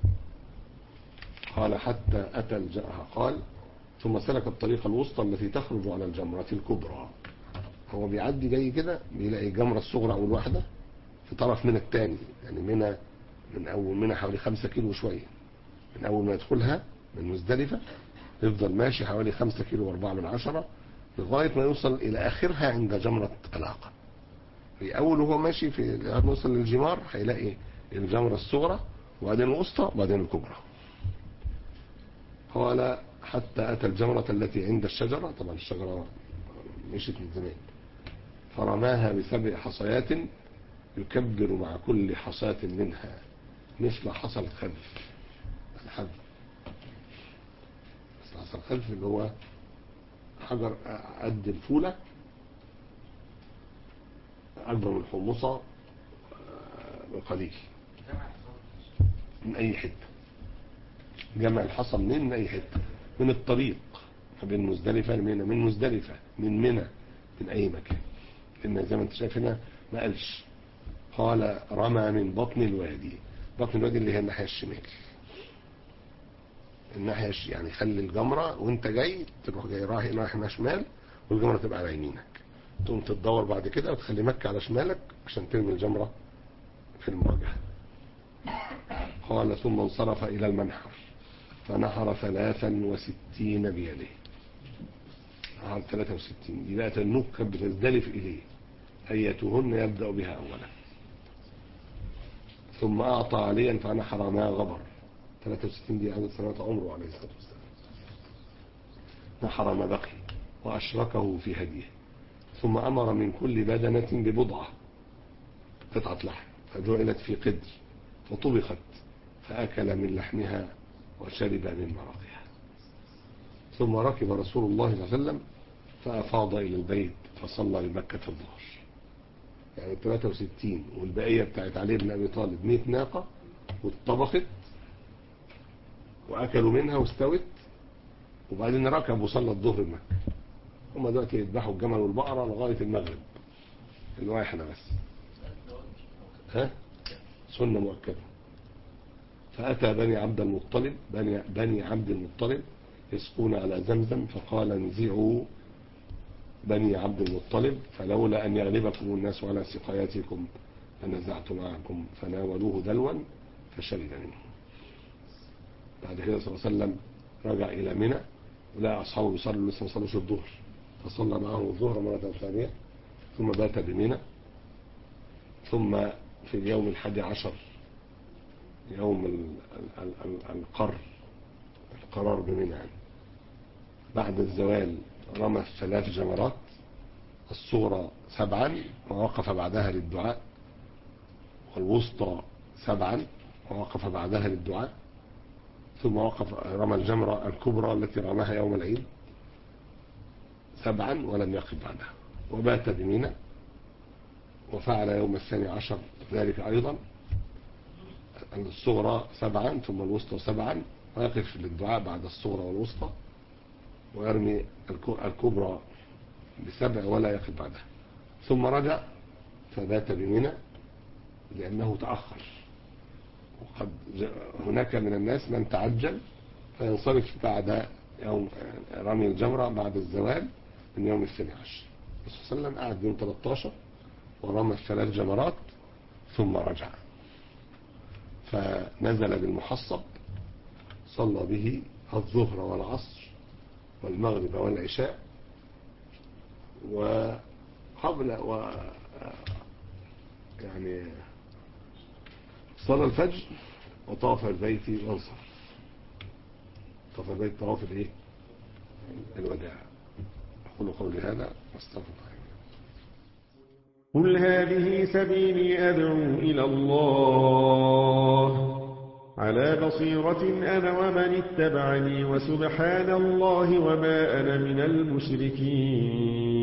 قال حتى اتى الج... قال ثم سلك الطريق الوسطى التي تخرج على الجمرة الكبرى هو بيعدي جاي كده بيلاقي الجمرة الصغرى اول واحدة في طرف من الثاني يعني منها من اول منها حوالي خمسة كيلو وشوية من اول ما يدخلها من مزدلفة يفضل ماشي حوالي خمسة كيلو واربعة من عشرة لغاية ما يوصل إلى آخرها عند جمرة العقبة في أول وهو ماشي في لغاية ما يوصل للجمار هيلاقي الجمرة الصغرى وبعدين الوسطى وبعدين الكبرى قال حتى أتى الجمرة التي عند الشجرة طبعا الشجرة مشيت من زمان فرماها بسبع حصيات يكبر مع كل حصاة منها مثل حصى الخلف الحذف مثل حصى الخلف اللي هو حجر قد الفولة أكبر من الحمصة آه، بقليل من أي حتة جمع الحصى منين من أي حتة من الطريق ما بين مزدلفة لمنى من مزدلفة من منى من أي مكان لأن زي ما أنت شايف هنا ما قالش قال رمى من بطن الوادي بطن الوادي اللي هي الناحية الشمال الناحية الش- يعني خلي الجمرة وانت جاي تروح جاي رايح ناحية شمال والجمرة تبقى على يمينك تقوم تتدور بعد كده وتخلي مكة على شمالك عشان ترمي الجمرة في المواجهة قال ثم انصرف إلى المنحر فنحر ثلاثا وستين بيده نحر ثلاثة وستين دي بقى النوك كانت بتزدلف إليه أيتهن يبدأ بها أولا ثم أعطى عليا فنحر ما غبر 63 دي عدد سنوات عمره عليه الصلاة والسلام نحر ما بقي وأشركه في هديه ثم أمر من كل بدنة ببضعة قطعة لحم فجعلت في قدر فطبخت فأكل من لحمها وشرب من مرقها ثم ركب رسول الله صلى الله عليه وسلم فأفاض إلى البيت فصلى بمكة الظهر يعني 63 والبقية بتاعت علي بن أبي طالب 100 ناقة واتطبخت وأكلوا منها واستوت وبعدين ركب وصلى الظهر بمكة هم دلوقتي يذبحوا الجمل والبقرة لغاية المغرب اللي هو احنا بس ها سنة مؤكدة فأتى بني عبد المطلب بني, بني عبد المطلب يسقون على زمزم فقال انزعوا بني عبد المطلب فلولا أن يغلبكم الناس على سقاياتكم لنزعت معكم فناولوه دلوا فشرب منه بعد كده صلى الله عليه وسلم رجع إلى منى ولقى أصحابه يصلوا لسه ما صلوش الظهر فصلى معهم الظهر مرة ثانية ثم بات بمنى ثم في اليوم الحادي عشر يوم ال- ال- ال- القر القرار بمنى يعني بعد الزوال رمى ثلاث جمرات الصغرى سبعا ووقف بعدها للدعاء والوسطى سبعا ووقف بعدها للدعاء ثم وقف رمى الجمرة الكبرى التي رماها يوم العيد سبعا ولم يقف بعدها وبات بمنى وفعل يوم الثاني عشر ذلك أيضا الصغرى سبعا ثم الوسطى سبعا ويقف للدعاء بعد الصغرى والوسطى ويرمي الك- الكبرى بسبع ولا يقف بعدها ثم رجع فبات بمنى لأنه تأخر وقد جاء- هناك من الناس من تعجل فينصرف بعد يوم رمي الجمرة بعد الزوال من يوم الثاني عشر الرسول صلى الله عليه وسلم قعد يوم 13 ورمى الثلاث جمرات ثم رجع فنزل بالمحصب صلى به الظهر والعصر والمغرب والعشاء وقبل و يعني صلى الفجر وطاف البيت وانصر طاف البيت طواف الايه الوداع اقول قولي هذا واستغفر الله قل هذه سبيلي أدعو إلى الله على بصيرة أنا ومن اتبعني وسبحان الله وما أنا من المشركين